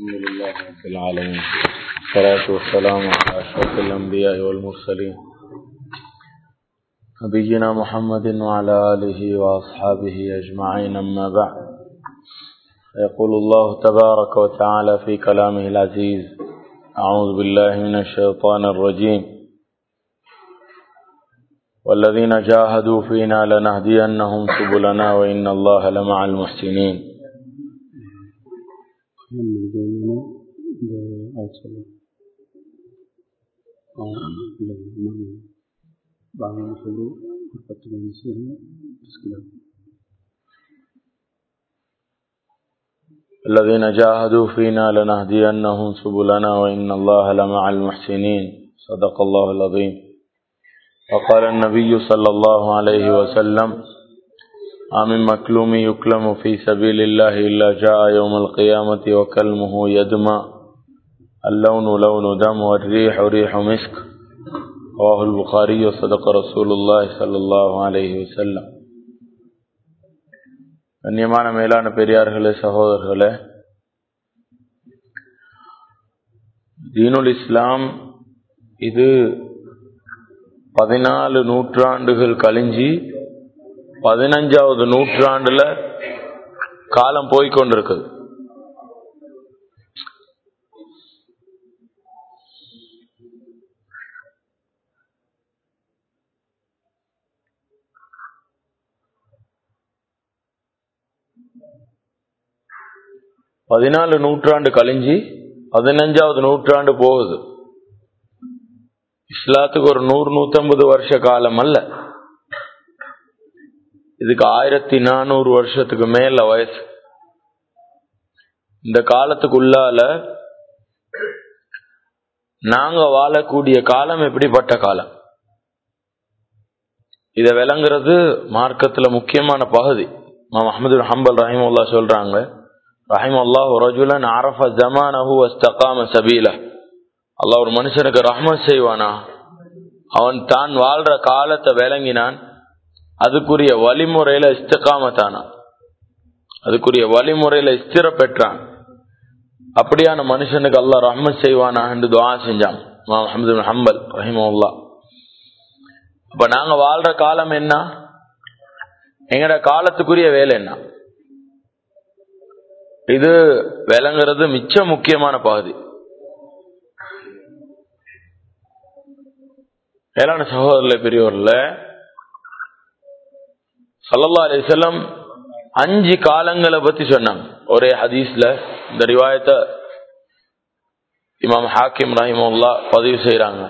الحمد لله رب العالمين والصلاة والسلام على أشرف الأنبياء والمرسلين نبينا محمد وعلى آله وأصحابه أجمعين أما بعد يقول الله تبارك وتعالى في كلامه العزيز أعوذ بالله من الشيطان الرجيم والذين جاهدوا فينا لنهدينهم سبلنا وإن الله لمع المحسنين bangun dulu pertemuan sini sekitar الذين جاهدوا فينا لنهدينهم سبلنا وإن الله لمع المحسنين صدق الله العظيم وقال النبي صلى الله عليه وسلم من مكلوم يكلم في سبيل الله إلا جاء يوم القيامة وكلمه يدمى اللون لون دم والريح ريح مسك رواه البخاري وصدق رسول الله صلى الله عليه وسلم கண்ணியமான மேலான பெரியார்களே சகோதரர்களே தீனுல் இஸ்லாம் இது பதினாலு நூற்றாண்டுகள் கழிஞ்சி பதினஞ்சாவது நூற்றாண்டுல காலம் போய்கொண்டிருக்குது பதினாலு நூற்றாண்டு கழிஞ்சி பதினஞ்சாவது நூற்றாண்டு போகுது இஸ்லாத்துக்கு ஒரு நூறு நூத்தம்பது வருஷ காலம் அல்ல இதுக்கு ஆயிரத்தி நானூறு வருஷத்துக்கு மேல வயசு இந்த காலத்துக்குள்ளால நாங்க வாழக்கூடிய காலம் எப்படிப்பட்ட காலம் இத விளங்குறது மார்க்கத்துல முக்கியமான பகுதி அஹமது ஹம்பல் ரஹிமுல்லா சொல்றாங்க ரஹிம் அல்லாஹ் ரஜுலன் அரஃப ஜமானஹு வஸ்தகாம சபீல அல்லாஹ் ஒரு மனுஷனுக்கு ரஹ்மத் செய்வானா அவன் தான் வாழ்ற காலத்தை விளங்கினான் அதுக்குரிய வழிமுறையில இஸ்தகாமத்தானா அதுக்குரிய வழிமுறையில ஸ்திர பெற்றான் அப்படியான மனுஷனுக்கு அல்லாஹ் ரஹ்மத் செய்வானா என்று துவா செஞ்சான் அஹமது ஹம்பல் ரஹிமுல்லா அப்ப நாங்க வாழ்ற காலம் என்ன எங்கட காலத்துக்குரிய வேலை என்ன இது விளங்குறது மிச்ச முக்கியமான பகுதி மேலான சகோதரர்ல பெரியவர்ல சல்லல்லா அலிசல்லம் அஞ்சு காலங்களை பத்தி சொன்னாங்க ஒரே ஹதீஸ்ல இந்த ரிவாயத்தை இமாம் ஹாக்கிம் ரஹிமுல்லா பதிவு செய்யறாங்க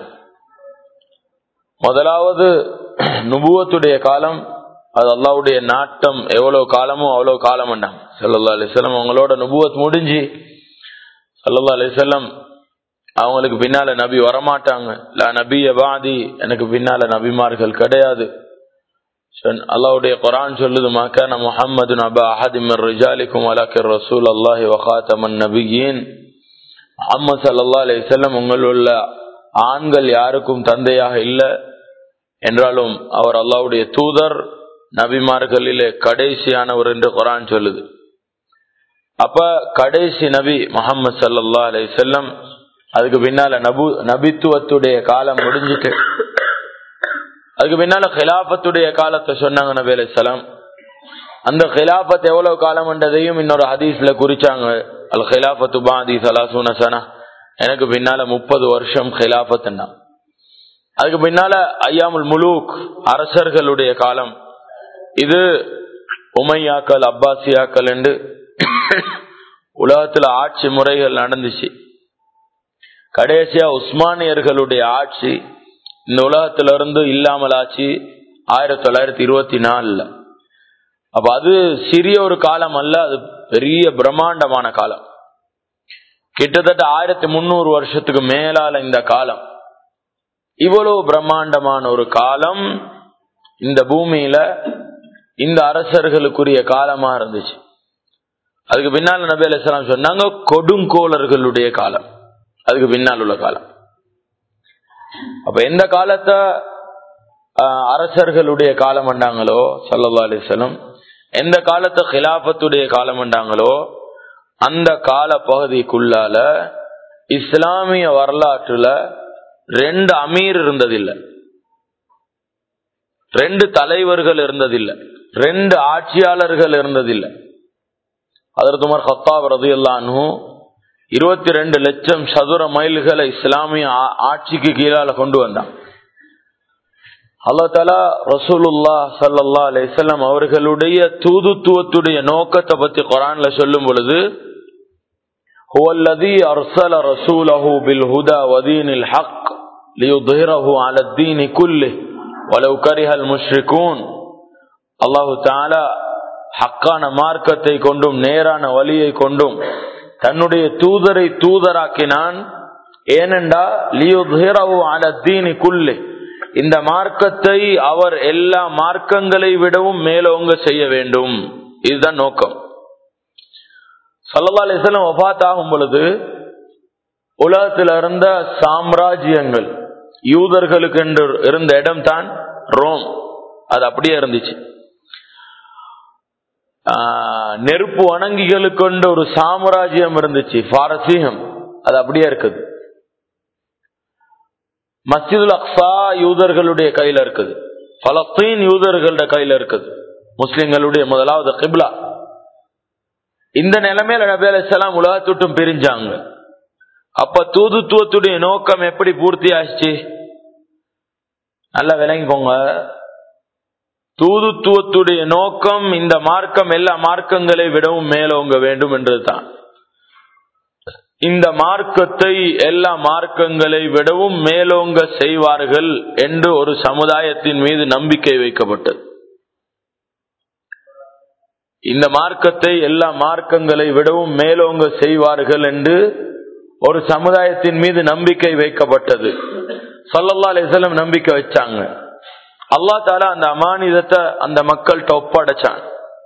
முதலாவது நுபுவத்துடைய காலம் அது அல்லாவுடைய நாட்டம் எவ்வளவு காலமோ அவ்வளவு காலம் பண்ணாங்க சல்லா அலிஸ்லாம் அவங்களோட நுபுவத் முடிஞ்சு சல்லா அலிஸ்லாம் அவங்களுக்கு பின்னால நபி வரமாட்டாங்க லா நபி அபாதி எனக்கு பின்னால நபிமார்கள் கிடையாது அல்லாவுடைய குரான் சொல்லுது மக்கான முஹம்மது நபா அஹதிமர் ரிஜாலிக்கும் அலாக்கிர் ரசூல் அல்லாஹி வகாத்தமன் நபியின் முகமது சல்லா அலிஸ்லாம் உங்களுள்ள ஆண்கள் யாருக்கும் தந்தையாக இல்லை என்றாலும் அவர் அல்லாவுடைய தூதர் நபிமார்களிலே கடைசியானவர் என்று குரான் சொல்லுது அப்ப கடைசி நபி முகமது சல்லா அலி செல்லம் அதுக்கு பின்னால நபு நபித்துவத்துடைய காலம் முடிஞ்சிட்டு அதுக்கு பின்னால ஹிலாபத்துடைய காலத்தை சொன்னாங்க நபி அலி சலாம் அந்த ஹிலாபத் எவ்வளவு காலம்ன்றதையும் இன்னொரு ஹதீஸ்ல குறிச்சாங்க அல் ஹிலாபத்து பாதி சலாசூன சனா எனக்கு பின்னால முப்பது வருஷம் ஹிலாபத்துன்னா அதுக்கு பின்னால ஐயாமுல் முலூக் அரசர்களுடைய காலம் இது உமையாக்கள் அப்பாசியாக்கள் என்று உலகத்துல ஆட்சி முறைகள் நடந்துச்சு கடைசியா உஸ்மானியர்களுடைய ஆட்சி இந்த உலகத்துல இருந்து இல்லாமல் ஆச்சு ஆயிரத்தி தொள்ளாயிரத்தி இருபத்தி நாலுல அப்ப அது சிறிய ஒரு காலம் அல்ல அது பெரிய பிரம்மாண்டமான காலம் கிட்டத்தட்ட ஆயிரத்தி முன்னூறு வருஷத்துக்கு மேலால இந்த காலம் இவ்வளவு பிரம்மாண்டமான ஒரு காலம் இந்த பூமியில இந்த அரசர்களுக்குரிய காலமா இருந்துச்சு அதுக்கு பின்னால் நபி அலிஸ்லாம் சொன்னாங்க கொடுங்கோளர்களுடைய காலம் அதுக்கு பின்னால் உள்ள காலம் அப்ப எந்த காலத்தை அரசர்களுடைய காலம் பண்ணாங்களோ சல்லா அலிஸ்லம் எந்த காலத்தை ஹிலாபத்துடைய காலம் பண்ணாங்களோ அந்த கால பகுதிக்குள்ளால இஸ்லாமிய வரலாற்றுல ரெண்டு அமீர் இருந்ததில்லை ரெண்டு தலைவர்கள் இருந்ததில்லை ரெண்டு ஆட்சியாளர்கள் இருந்ததில்லை அதற்கு உமர் ஹத்தாப் ரதியுல்லானு இருபத்தி ரெண்டு லட்சம் சதுர மைல்களை இஸ்லாமிய ஆட்சிக்கு கீழால கொண்டு வந்தான் அல்லா தலா ரசூலுல்லா சல்லா அலிசல்லாம் அவர்களுடைய தூதுத்துவத்துடைய நோக்கத்தை பத்தி குரான்ல சொல்லும் பொழுது هو الذي أرسل رسوله بالهدى ودين الحق ليظهره على الدين كله ولو كره المشركون الله تعالى ஹக்கான மார்க்கத்தை கொண்டும் நேரான வழியை கொண்டும் தன்னுடைய தூதரை தூதராக்கினான் ஏனென்றா லியுத்ஹிரஹு அல தீனி குல்லி இந்த மார்க்கத்தை அவர் எல்லா மார்க்கங்களை விடவும் மேலோங்க செய்ய வேண்டும் இதுதான் நோக்கம் சல்லா அலிஸ்லாம் ஒபாத் ஆகும் பொழுது உலகத்தில் இருந்த சாம்ராஜ்யங்கள் யூதர்களுக்கு என்று இருந்த இடம் தான் ரோம் அது அப்படியே இருந்துச்சு நெருப்பு வணங்கிகளுக்கு கொண்ட ஒரு சாம்ராஜ்யம் இருந்துச்சு பாரசீகம் அது அப்படியே இருக்குது மஸ்ஜிதுல் அக்ஸா யூதர்களுடைய கையில இருக்குது பலஸ்தீன் யூதர்களுடைய கையில இருக்குது முஸ்லிம்களுடைய முதலாவது கிப்லா இந்த நிலைமையில நபி அலிசலாம் உலகத்துட்டும் பிரிஞ்சாங்க அப்ப தூதுத்துவத்துடைய நோக்கம் எப்படி பூர்த்தி ஆச்சு நல்லா விளங்கிக்கோங்க தூதுத்துவத்துடைய நோக்கம் இந்த மார்க்கம் எல்லா மார்க்கங்களை விடவும் மேலோங்க வேண்டும் என்றுதான் இந்த மார்க்கத்தை எல்லா மார்க்கங்களை விடவும் மேலோங்க செய்வார்கள் என்று ஒரு சமுதாயத்தின் மீது நம்பிக்கை வைக்கப்பட்டது இந்த மார்க்கத்தை எல்லா மார்க்கங்களை விடவும் மேலோங்க செய்வார்கள் என்று ஒரு சமுதாயத்தின் மீது நம்பிக்கை வைக்கப்பட்டது சல்லல்லா அலிசல்லம் நம்பிக்கை வச்சாங்க அல்லா தாலா அந்த அமானிதத்தை அந்த மக்கள்கிட்ட ஒப்படைச்சான்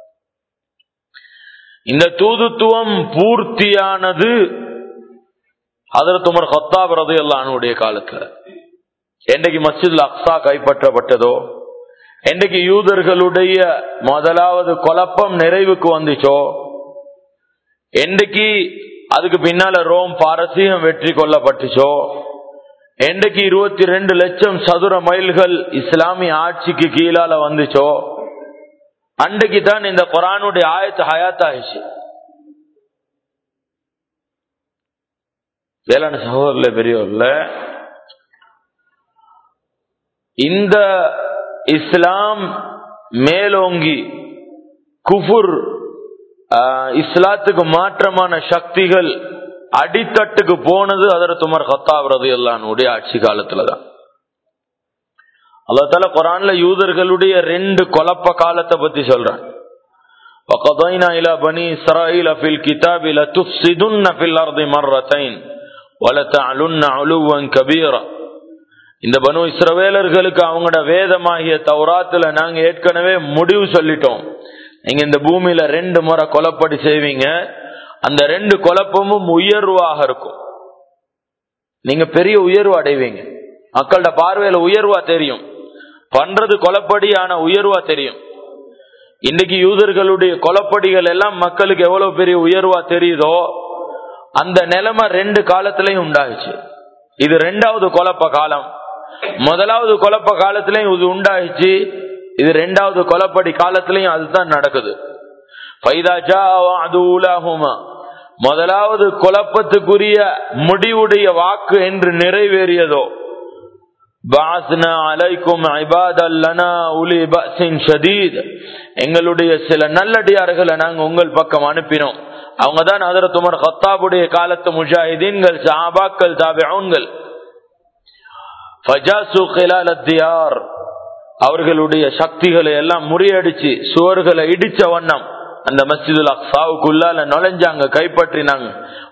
இந்த தூதுத்துவம் பூர்த்தியானது அதற்கு உமர் ஹத்தாப் ரது அல்லானுடைய காலத்துல என்றைக்கு மஸ்ஜித் அக்ஸா கைப்பற்றப்பட்டதோ என்றைக்கு யூதர்களுடைய முதலாவது குழப்பம் நிறைவுக்கு வந்துச்சோ என்றைக்கு அதுக்கு பின்னால ரோம் பாரசீகம் வெற்றி கொள்ளப்பட்டுச்சோ என்றைக்கு இருபத்தி ரெண்டு லட்சம் சதுர மைல்கள் இஸ்லாமிய ஆட்சிக்கு கீழால வந்துச்சோ அன்றைக்கு தான் இந்த குரானுடைய ஆயத்து ஹயாத் ஆயிடுச்சு வேளாண் சகோதரர்ல பெரியவர்ல இந்த இஸ்லாம் மேலோங்கி குஃபுர் இஸ்லாத்துக்கு மாற்றமான சக்திகள் அடித்தட்டுக்கு போனது அதற்கு துமர் ஹத்தாப் ரதி அல்லானுடைய ஆட்சி காலத்துலதான் அல்லா தால குரான்ல யூதர்களுடைய ரெண்டு குழப்ப காலத்தை பத்தி சொல்றான் وقضينا إلى بني إسرائيل في الكتاب لتفسدن في الأرض مرتين ولتعلن علوا كبيرا இந்த பனு இஸ்ரவேலர்களுக்கு அவங்களோட வேதமாகிய தௌராத்துல நாங்க ஏற்கனவே முடிவு சொல்லிட்டோம் நீங்க இந்த பூமியில ரெண்டு முறை கொலப்படி செய்வீங்க அந்த ரெண்டு குழப்பமும் உயர்வாக இருக்கும் நீங்க பெரிய உயர்வு அடைவீங்க மக்களோட பார்வையில உயர்வா தெரியும் பண்றது கொலப்படியான உயர்வா தெரியும் இன்னைக்கு யூதர்களுடைய கொலப்படிகள் எல்லாம் மக்களுக்கு எவ்வளவு பெரிய உயர்வா தெரியுதோ அந்த நிலைமை ரெண்டு காலத்திலையும் உண்டாச்சு இது ரெண்டாவது குழப்ப காலம் முதலாவது குழப்ப காலத்திலையும் இது உண்டாயிச்சு இது ரெண்டாவது கொலப்படி காலத்திலையும் அதுதான் நடக்குது முதலாவது குழப்பத்துக்குரிய முடிவுடைய வாக்கு என்று நிறைவேறியதோ எங்களுடைய சில நல்லடியார்களை நாங்க உங்கள் பக்கம் அனுப்பினோம் அவங்க தான் அதரத் உமர் ஹத்தாபுடைய காலத்து முஜாஹிதீன்கள் சாபாக்கள் தாபியன்கள் அவர்களுடைய சக்திகளை எல்லாம் முறியடிச்சு சுவர்களை இடிச்ச வண்ணம் அந்த மஸ்ஜிதுல் அக்சாவுக்குள்ளால நுழைஞ்சாங்க கைப்பற்றினாங்க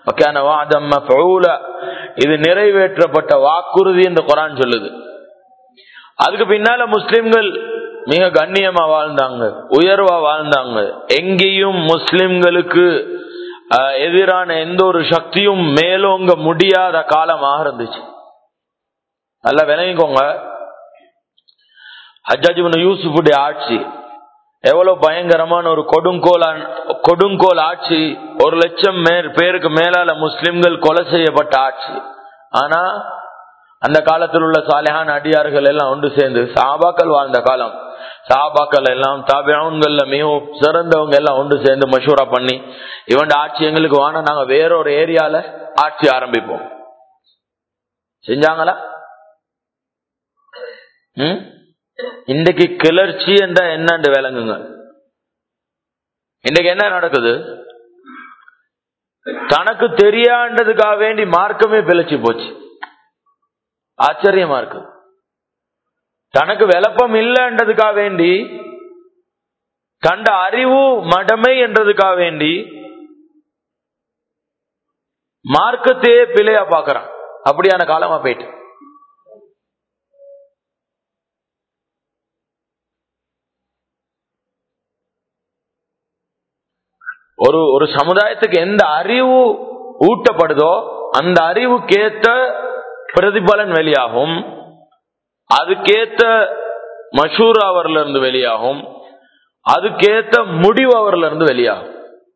இது நிறைவேற்றப்பட்ட வாக்குறுதி என்று குரான் சொல்லுது அதுக்கு பின்னால முஸ்லிம்கள் மிக கண்ணியமா வாழ்ந்தாங்க உயர்வா வாழ்ந்தாங்க எங்கேயும் முஸ்லிம்களுக்கு எதிரான எந்த ஒரு சக்தியும் மேலோங்க முடியாத காலமாக இருந்துச்சு நல்லா விளங்கிக்கோங்க ஹஜாஜிபுன் யூசுஃபுடைய ஆட்சி எவ்வளவு பயங்கரமான ஒரு கொடுங்கோல் கொடுங்கோல் ஆட்சி ஒரு லட்சம் மேற் பேருக்கு மேலால முஸ்லிம்கள் கொலை செய்யப்பட்ட ஆட்சி ஆனா அந்த காலத்தில் உள்ள சாலையான அடியார்கள் எல்லாம் ஒன்று சேர்ந்து சாபாக்கள் வாழ்ந்த காலம் சாபாக்கள் எல்லாம் தாபியான்கள்ல மிகவும் சிறந்தவங்க எல்லாம் ஒன்று சேர்ந்து மஷூரா பண்ணி இவன் ஆட்சி எங்களுக்கு வேணா நாங்க வேற ஒரு ஏரியால ஆட்சி ஆரம்பிப்போம் செஞ்சாங்களா ம் இன்றைக்கு கிளர்ச்சி என்ற என்னன்னு விளங்குங்க இன்றைக்கு என்ன நடக்குது தனக்கு தெரியாண்டதுக்காக வேண்டி மார்க்கமே பிழைச்சு போச்சு ஆச்சரியமா இருக்கு தனக்கு விளப்பம் இல்லைன்றதுக்காக வேண்டி கண்ட அறிவு மடமை என்றதுக்காக வேண்டி மார்க்கத்தையே பிழையா பாக்குறான் அப்படியான காலமா போயிட்டு ஒரு ஒரு சமுதாயத்துக்கு எந்த அறிவு ஊட்டப்படுதோ அந்த அறிவுக்கேத்த பிரதிபலன் வெளியாகும் அதுக்கேத்த மஷூர் அவர்ல இருந்து வெளியாகும் அதுக்கேத்த முடிவு அவர்ல இருந்து வெளியாகும்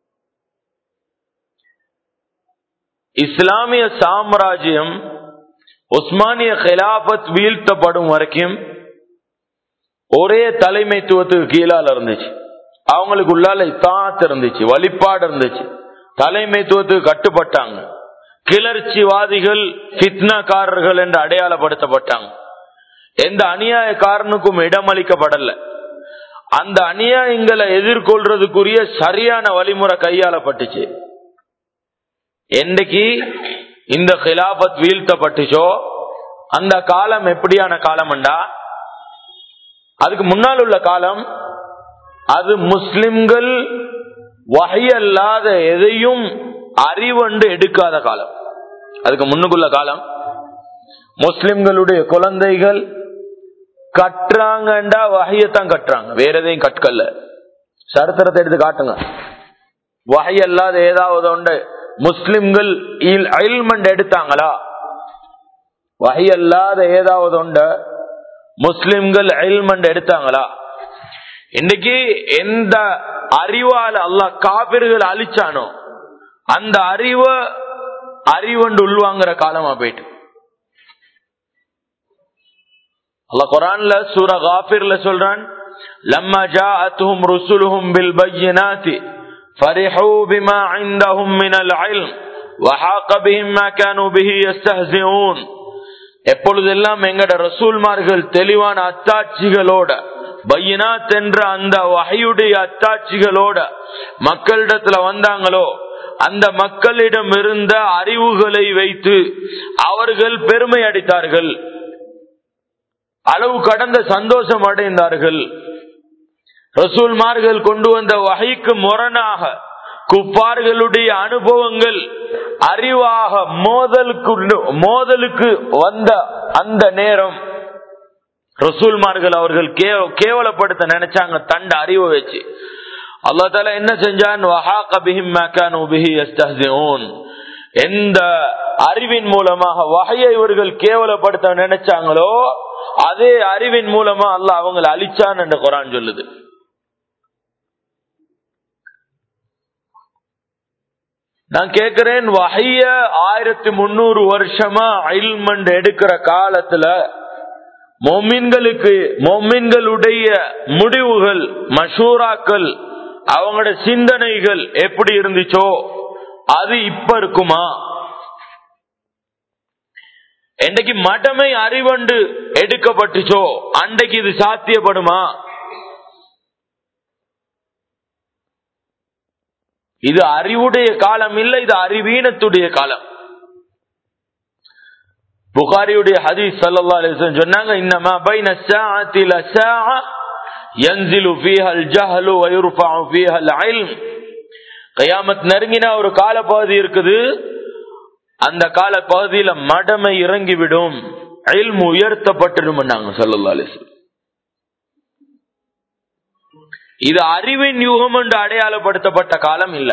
இஸ்லாமிய சாம்ராஜ்யம் உஸ்மானிய கிலாபத் வீழ்த்தப்படும் வரைக்கும் ஒரே தலைமைத்துவத்துக்கு கீழால இருந்துச்சு அவங்களுக்கு உள்ளால இத்தாத்து இருந்துச்சு வழிபாடு இருந்துச்சு தலைமைத்துவத்துக்கு கட்டுப்பட்டாங்க கிளர்ச்சிவாதிகள் பித்னாக்காரர்கள் என்று அடையாளப்படுத்தப்பட்டாங்க எந்த அநியாயக்காரனுக்கும் இடமளிக்கப்படல அந்த அநியாயங்களை எதிர்கொள்றதுக்குரிய சரியான வழிமுறை கையாளப்பட்டுச்சு என்னைக்கு இந்த கிலாபத் வீழ்த்தப்பட்டுச்சோ அந்த காலம் எப்படியான காலம்டா அதுக்கு முன்னால் உள்ள காலம் அது முஸ்லிம்கள் வகையல்லாத எதையும் அறிவண்டு எடுக்காத காலம் அதுக்கு முன்னுக்குள்ள காலம் முஸ்லிம்களுடைய குழந்தைகள் கட்டுறாங்கண்டா வகையத்தான் கட்டுறாங்க வேற எதையும் கற்கல்ல சரித்திரத்தை எடுத்து காட்டுங்க வகையல்லாத ஏதாவது உண்டு முஸ்லிம்கள் அயில்மெண்ட் எடுத்தாங்களா வகையல்லாத ஏதாவது உண்டு முஸ்லிம்கள் அயில்மெண்ட் எடுத்தாங்களா இன்னைக்கு எந்த அறிவால அல்லாஹ் காபிர்கள் அழிச்சானோ அந்த அறிவை அறிவண்டு உள்வாங்கிற காலமா போயிட்டு அல்ல குரான்ல சூர காபிர்ல சொல்றான் لما جاءتهم رسلهم بالبينات فرحوا بما عندهم من العلم وحاق بهم ما كانوا به يستهزئون எப்பொழுதெல்லாம் எங்கட ரசூல்மார்கள் தெளிவான அத்தாட்சிகளோட பையனாத் என்ற அந்த வகையுடைய அத்தாட்சிகளோட மக்களிடத்துல வந்தாங்களோ அந்த மக்களிடம் இருந்த அறிவுகளை வைத்து அவர்கள் பெருமை அடித்தார்கள் அளவு கடந்த சந்தோஷம் அடைந்தார்கள் ரசூல்மார்கள் கொண்டு வந்த வகைக்கு முரணாக குப்பார்களுடைய அனுபவங்கள் அறிவாக மோதலுக்கு மோதலுக்கு வந்த அந்த நேரம் ரசூல்மார்கள் அவர்கள் கேவலப்படுத்த நினைச்சாங்க தண்ட அறிவை வச்சு அல்லா தால என்ன செஞ்சான் எந்த அறிவின் மூலமாக வகையை இவர்கள் கேவலப்படுத்த நினைச்சாங்களோ அதே அறிவின் மூலமா அல்ல அவங்களை அழிச்சான் என்று குரான் சொல்லுது நான் கேக்குறேன் வகைய ஆயிரத்தி முன்னூறு வருஷமா அயில்மண்ட் எடுக்கிற காலத்துல மொமின்களுக்கு மொமின்களுடைய முடிவுகள் மஷூராக்கள் அவங்களோட சிந்தனைகள் எப்படி இருந்துச்சோ அது இப்ப இருக்குமா என்றைக்கு மடமை அறிவண்டு எடுக்கப்பட்டுச்சோ அன்றைக்கு இது சாத்தியப்படுமா இது அறிவுடைய காலம் இல்லை இது அறிவீனத்துடைய காலம் புகாரியுடைய ஹதீஸ் சல்லா அலிஸ்லம் சொன்னாங்க இன்னமா பைன சாஅத்தி லசாஅ யன்சிலு ஃபீஹா அல்-ஜஹலு வ யுர்ஃபஅு ஃபீஹா அல்-இல்ம் கயாமத் நெருங்கின ஒரு கால பகுதி இருக்குது அந்த கால பகுதியில மடமை இறங்கிவிடும் இல்மு உயர்த்தப்பட்டிடும் சல்லா அலிஸ்லம் இது அறிவின் யுகம் என்று அடையாளப்படுத்தப்பட்ட காலம் இல்ல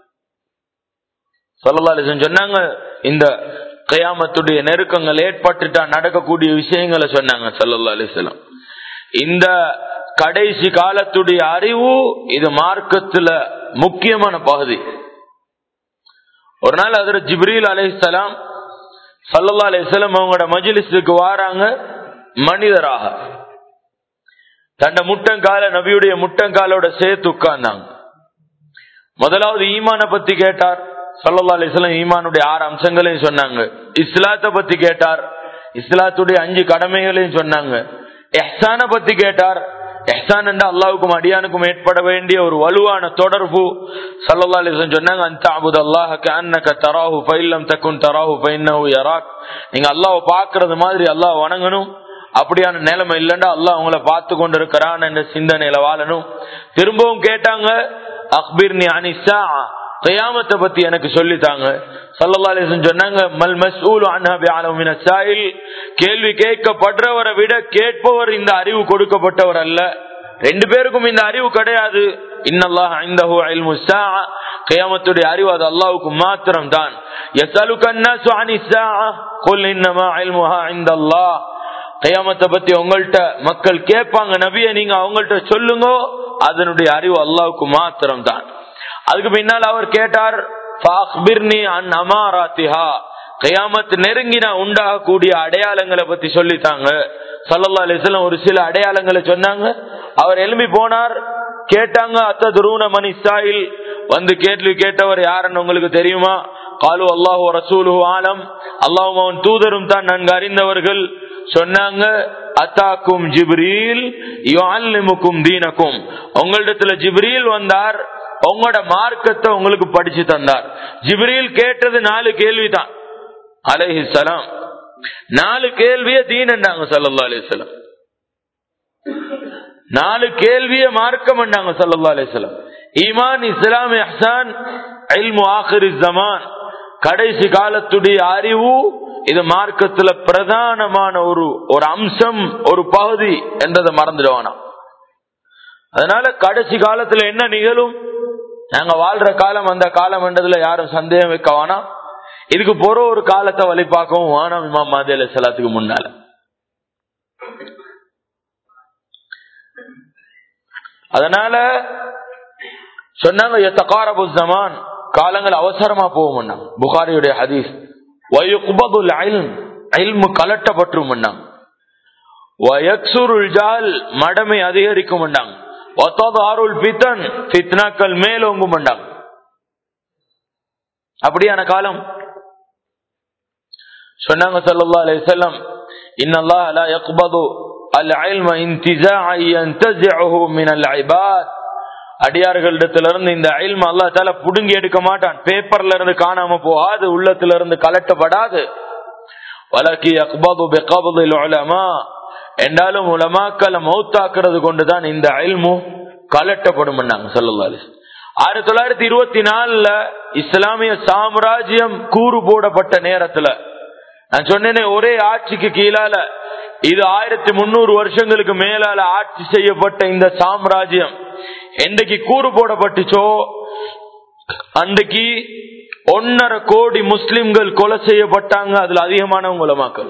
சல்லா அலிஸ்லம் சொன்னாங்க இந்த கயாமத்துடைய நெருக்கங்கள் ஏற்பட்டுட்டா நடக்கக்கூடிய விஷயங்களை சொன்னாங்க சல்லா அலிஸ்லாம் இந்த கடைசி காலத்துடைய அறிவு இது மார்க்கத்துல முக்கியமான பகுதி ஒரு நாள் அதுல ஜிப்ரீல் அலைஹிஸ்ஸலாம் சல்லல்லா அலைஹிஸ்ஸலாம் அவங்களோட மஜ்லிஸுக்கு வாராங்க மனிதராக தண்ட முட்டங்கால நபியுடைய முட்டங்காலோட சேர்த்து உட்கார்ந்தாங்க முதலாவது ஈமான பத்தி கேட்டார் சல்லல்லா அலிஸ்லாம் ஈமானுடைய ஆறு அம்சங்களையும் சொன்னாங்க இஸ்லாத்தை பத்தி கேட்டார் இஸ்லாத்துடைய அஞ்சு கடமைகளையும் சொன்னாங்க எஹ்சான பத்தி கேட்டார் எஹ்சான் என்ற அல்லாவுக்கும் அடியானுக்கும் ஏற்பட வேண்டிய ஒரு வலுவான தொடர்பு சல்லல்லா அலிஸ்லாம் சொன்னாங்க அந்த அபுது அல்லாஹக்கு அன்னக தராஹு பைல்லம் தக்குன் தராஹு பைன்னஹு யராக் நீங்க அல்லாஹ் பாக்குறது மாதிரி அல்லாஹ் வணங்கணும் அப்படியான நிலைமை இல்லைன்னா அல்லாஹ் உங்களை பார்த்து கொண்டு இருக்கிறான் என்ற சிந்தனையில வாழணும் திரும்பவும் கேட்டாங்க அக்பீர் நீ அனிசா கயாமத்தை பத்தி எனக்கு சொல்லித்தாங்க சல்லல்லா அலிஸ்லாம் சொன்னாங்க மல் மஸ்ஊல் அன்ஹா பிஅலமின சாயில் கேள்வி கேட்கப்படுறவரை விட கேட்பவர் இந்த அறிவு கொடுக்கப்பட்டவர் அல்ல ரெண்டு பேருக்கும் இந்த அறிவு கிடையாது இன்னல்லாஹ் இந்தஹு இல்மு ஸாஅ கியாமத்துடைய அறிவு அது அல்லாஹ்வுக்கு மாத்திரம் தான் யஸலுக அன்னாசு அனி ஸாஅ குல் இன்னமா இல்முஹா இந்தல்லாஹ் கயாமத்தை பத்தி உங்கள்கிட்ட மக்கள் கேட்பாங்க நபிய நீங்க அவங்கள்ட்ட சொல்லுங்க அதனுடைய அறிவு அல்லாவுக்கு மாத்திரம் தான் அதுக்கு பின்னால் அவர் கேட்டார் கயாமத்து நெருங்கினா உண்டாகக்கூடிய அடையாளங்களை பத்தி சொல்லித்தாங்க சல்லல்லா அலிஸ்லாம் ஒரு சில அடையாளங்களை சொன்னாங்க அவர் எழும்பி போனார் கேட்டாங்க அத்த துருவன மணி சாயில் வந்து கேள்வி கேட்டவர் யாருன்னு உங்களுக்கு தெரியுமா காலு அல்லாஹு ரசூலு ஆலம் அல்லாஹும் அவன் தூதரும் தான் நன்கு அறிந்தவர்கள் சொன்னாங்க அத்தாக்கும் ஜிப்ரீல் யுஅல்லிமுக்கும் தீனக்கும் உங்களிடத்துல ஜிப்ரீல் வந்தார் உங்களோட மார்க்கத்தை உங்களுக்கு படிச்சு தந்தார் ஜிப்ரீல் கேட்டது நாலு கேள்விதான் அலைஹிஸ்ஸலாம் நாலு கேள்விய தீனண்டாங்க சல்லல்லா அலிஸ்லாம் நாலு கேள்விய மார்க்கம் சல்லல்லா அலிஸ்லாம் ஈமான் இஸ்லாம் இஹ்சான் இல்மு ஆஹிரி ஜமான் கடைசி காலத்துடைய அறிவு இது மார்க்கத்துல பிரதானமான ஒரு ஒரு அம்சம் ஒரு பகுதி என்றதை மறந்துடுவானா அதனால கடைசி காலத்துல என்ன நிகழும் நாங்க வாழ்ற காலம் அந்த காலம் என்றதுல யாரும் சந்தேகம் வைக்க வேணாம் இதுக்கு போற ஒரு காலத்தை வழி பார்க்கவும் வேணாம் இமாம் மாதி அலி சலாத்துக்கு முன்னால அதனால சொன்னாங்க எத்தகாரபு ஜமான் காலங்கள் அவசரமா போகும் புகாரியுடைய ஹதீஸ் கலட்டப்பற்றும் மடமை அதிகரிக்கும் பித்னாக்கள் மேலோங்கும் அப்படியான காலம் சொன்னாங்க சல்லா அலிசல்லம் இன்னல்லா லா யக்பது العلم انتزاعا ينتزعه من العباد அடியார்களிடத்திலிருந்து இந்த அயல்ம அல்லா தால புடுங்கி எடுக்க மாட்டான் பேப்பர்ல இருந்து காணாம போகாது உள்ளத்துல இருந்து கலட்டப்படாது வலக்கி அக்பது பெகபதில் உலமா என்றாலும் உலமாக்களை மௌத்தாக்குறது கொண்டுதான் இந்த அயல்மு கலட்டப்படும் சொல்லல்லா ஆயிரத்தி தொள்ளாயிரத்தி இருபத்தி நாலுல இஸ்லாமிய சாம்ராஜ்யம் கூறு போடப்பட்ட நேரத்துல நான் சொன்னேனே ஒரே ஆட்சிக்கு கீழால இது ஆயிரத்தி முன்னூறு வருஷங்களுக்கு மேலால ஆட்சி செய்யப்பட்ட இந்த சாம்ராஜ்யம் என்றைக்கு கூறு போடப்பட்டுச்சோ அன்றைக்கு ஒன்னரை கோடி முஸ்லிம்கள் கொலை செய்யப்பட்டாங்க அதுல அதிகமானவங்க உலமாக்கள்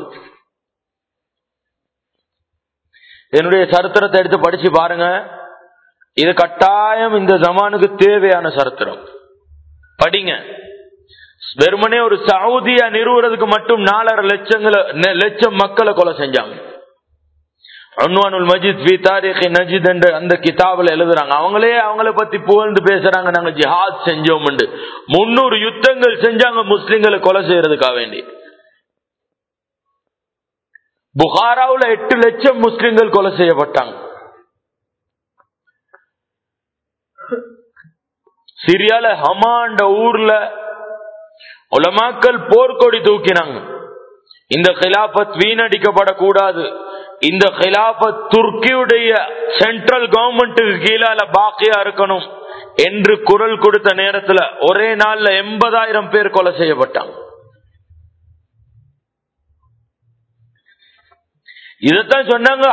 என்னுடைய சரித்திரத்தை எடுத்து படிச்சு பாருங்க இது கட்டாயம் இந்த ஜமானுக்கு தேவையான சரித்திரம் படிங்க வெறுமனே ஒரு சவுதியா நிறுவுறதுக்கு மட்டும் நாலரை லட்சங்களை லட்சம் மக்களை கொலை செஞ்சாங்க அன்வானுல் மஜித் வி தாரிக் நஜித் என்ற அந்த கிதாபில் எழுதுறாங்க அவங்களே அவங்கள பத்தி புகழ்ந்து பேசுறாங்க நாங்க ஜிஹாத் செஞ்சோம் முன்னூறு யுத்தங்கள் செஞ்சாங்க முஸ்லிம்களை கொலை செய்யறதுக்காக வேண்டி புகாராவுல எட்டு லட்சம் முஸ்லிம்கள் கொலை செய்யப்பட்டாங்க சிரியால ஹமாண்ட ஊர்ல உலமாக்கள் போர்க்கொடி தூக்கினாங்க இந்த கிலாபத் வீணடிக்கப்படக்கூடாது இந்த கிலாபத் துர்க்கியுடைய சென்ட்ரல் கவர்மெண்ட்டுக்கு கீழால பாக்கியா இருக்கணும் என்று குரல் கொடுத்த நேரத்துல ஒரே நாள்ல எண்பதாயிரம் பேர் கொலை செய்யப்பட்டாங்க இதத்தான் சொன்னாங்க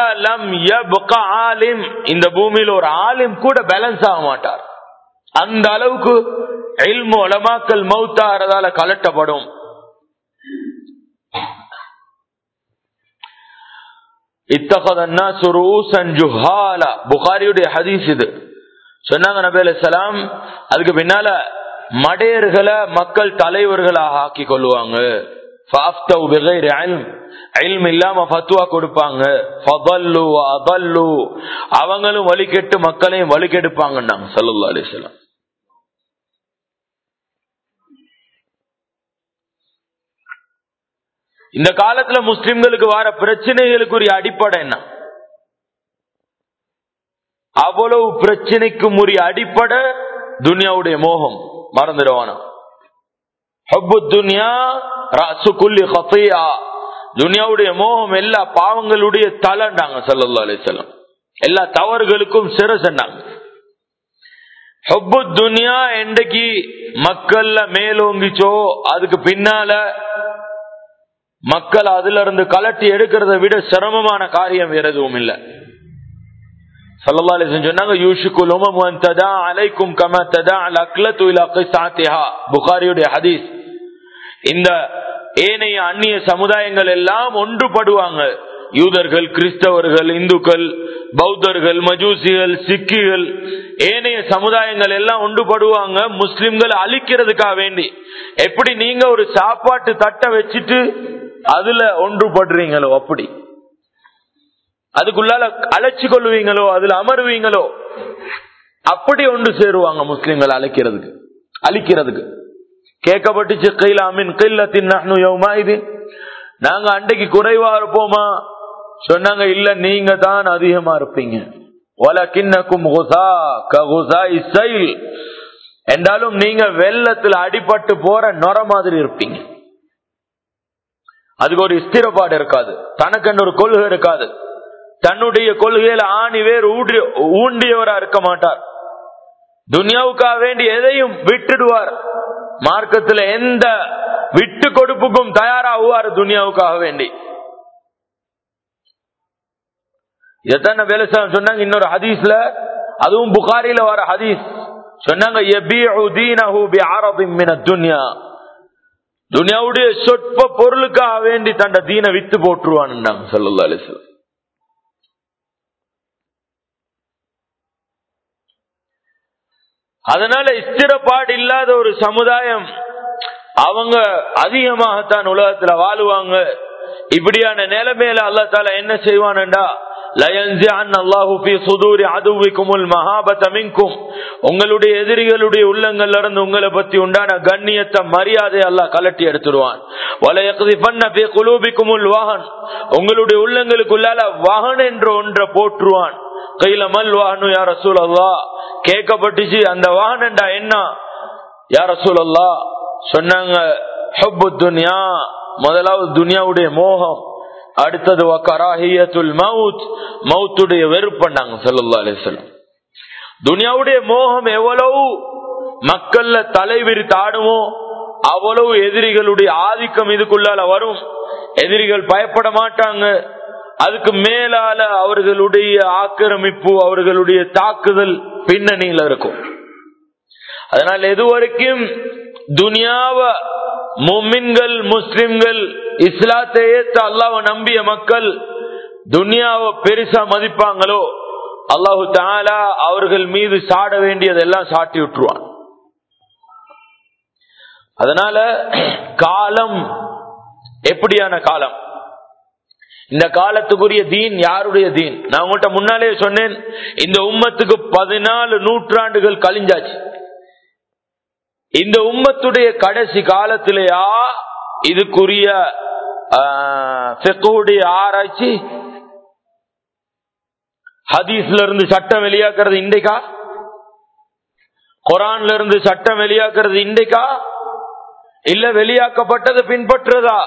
இந்த பூமியில ஒரு ஆலிம் கூட பேலன்ஸ் ஆக மாட்டார் அந்த அளவுக்கு எல்மு உலமாக்கல் மௌத்தாகிறதால கலட்டப்படும் இத்தகதன்னா சுரூசன் ஜுஹாலா புகாரியுடைய ஹதீஸ் இது சொன்னாங்க நபி அலைஹிஸ்ஸலாம் அதுக்கு பின்னால மடையர்களை மக்கள் தலைவர்களாக ஆக்கி கொள்வாங்க فَأَفْتَوْا بِغَيْرِ عِلْمٍ இல்ம் இல்லாம ஃபத்வா கொடுப்பாங்க ஃபதல்லு அதல்லு அவங்களும் வழி கெட்டு மக்களையும் வழி கெடுப்பாங்கன்னாங்க ஸல்லல்லாஹு அலைஹி வஸல்லம் இந்த காலத்துல முஸ்லிம்களுக்கு வர பிரச்சனைகளுக்குரிய அடிப்படை என்ன அவ்வளவு பிரச்சனைக்கும் உரிய அடிப்படை துனியாவுடைய மோகம் மறந்துடுவானா ஹப்பு துனியா ராசு குல்லி ஹஃபியா துனியாவுடைய மோகம் எல்லா பாவங்களுடைய தலைண்டாங்க சல்லல்லா அலிசல்லம் எல்லா தவறுகளுக்கும் சிறசன்னாங்க ஹப்பு துனியா என்றைக்கு மக்கள்ல மேலோங்கிச்சோ அதுக்கு பின்னால மக்கள் அதுல இருந்து கலட்டி எடுக்கிறத விட சிரமமான காரியம் வேற எதுவும் இல்லை சல்லல்லாஹு அலைஹி வஸல்லம் சொன்னாங்க யூஷிகுல் உமம் அன் ததா அலைக்கும் கமா ததா அல் அக்லத்து இலா qisaatiha புகாரியுடைய ஹதீஸ் இந்த ஏனைய அந்நிய சமுதாயங்கள் எல்லாம் ஒன்றுபடுவாங்க யூதர்கள் கிறிஸ்தவர்கள் இந்துக்கள் பௌத்தர்கள் மஜூசிகள் சிக்கிகள் ஏனைய சமுதாயங்கள் எல்லாம் ஒன்றுபடுவாங்க முஸ்லிம்கள் அழிக்கிறதுக்காக வேண்டி எப்படி நீங்க ஒரு சாப்பாட்டு தட்டை வச்சுட்டு அதுல ஒன்றுபடுறீங்களோ அப்படி அதுக்குள்ளால அழைச்சு கொள்வீங்களோ அதுல அமருவீங்களோ அப்படி ஒன்று சேருவாங்க முஸ்லிம்கள் அழைக்கிறதுக்கு அழிக்கிறதுக்கு கேட்கப்பட்டுச்சு கையில அமின் கைலத்தின் இது நாங்க அன்றைக்கு குறைவா இருப்போமா சொன்னாங்க இல்ல நீங்க தான் அதிகமா இருப்பீங்க வலக்கின்னக்கும் குசா ககுசா இசைல் என்றாலும் நீங்க வெள்ளத்துல அடிபட்டு போற நொர மாதிரி இருப்பீங்க அதுக்கு ஒரு ஸ்திரப்பாடு இருக்காது தனக்குன்னு ஒரு கொள்கை இருக்காது தன்னுடைய கொள்கையில ஆணி வேர் ஊன்றி ஊண்டியவரா இருக்க மாட்டார் துனியாவுக்காக வேண்டி எதையும் விட்டுடுவார் மார்க்கத்துல எந்த விட்டு கொடுப்புக்கும் தயாராகுவார் துனியாவுக்காக வேண்டி இதைத்தான் வேலை சொன்னாங்க இன்னொரு ஹதீஸ்ல அதுவும் புகாரில வர ஹதீஸ் சொன்னாங்க துனியாவுடைய சொற்ப பொருளுக்காக வேண்டி தண்ட தீன வித்து போட்டுருவான்னு சொல்லல அலிஸ்லாம் அதனால ஸ்திரப்பாடு இல்லாத ஒரு சமுதாயம் அவங்க அதிகமாகத்தான் உலகத்துல வாழுவாங்க இப்படியான நிலைமையில அல்லா தால என்ன செய்வான்டா உங்களுடைய எதிரிகளுடைய உள்ளங்கள்ல இருந்து உங்களை பத்தி உண்டான கண்ணியத்தை மரியாதை எல்லாம் கலட்டி எடுத்துருவான் வாகன் உங்களுடைய உள்ளங்களுக்குள்ளால வாகன் என்ற ஒன்றை போற்றுவான் கையில மல் வாகனம் யார சூழல்லா கேட்கப்பட்டுச்சு அந்த வாகனண்டா என்ன யார சூழல்லா சொன்னாங்க துன்யா முதலாவது துனியாவுடைய மோகம் அடுத்தது கராஹியத்துல் மவுத் மவுத்துடைய வெறுப்பண்டாங்க சல்லா அலிஸ்லாம் துனியாவுடைய மோகம் எவ்வளவு மக்கள்ல தலைவிரித்து ஆடுமோ அவ்வளவு எதிரிகளுடைய ஆதிக்கம் இதுக்குள்ளால வரும் எதிரிகள் பயப்பட மாட்டாங்க அதுக்கு மேலால அவர்களுடைய ஆக்கிரமிப்பு அவர்களுடைய தாக்குதல் பின்னணியில இருக்கும் அதனால் எதுவரைக்கும் துனியாவ முமின்கள் முஸ்லிம்கள் இஸ்லாத்தை ஏத்த அல்லாஹ் நம்பிய மக்கள் துனியாவை பெருசா மதிப்பாங்களோ அல்லாஹு தாலா அவர்கள் மீது சாட வேண்டியதெல்லாம் சாட்டி விட்டுருவான் அதனால காலம் எப்படியான காலம் இந்த காலத்துக்குரிய தீன் யாருடைய தீன் நான் உங்கள்கிட்ட முன்னாலே சொன்னேன் இந்த உம்மத்துக்கு பதினாலு நூற்றாண்டுகள் கழிஞ்சாச்சு இந்த உம்மத்துடைய கடைசி காலத்திலேயா இதுக்குரிய ஆராய்ச்சி ஹதீஸ்ல இருந்து சட்டம் வெளியாக்குறது இன்றைக்கா குரான்ல இருந்து சட்டம் வெளியாக்குறது இன்றைக்கா இல்ல வெளியாக்கப்பட்டது பின்பற்றுறதா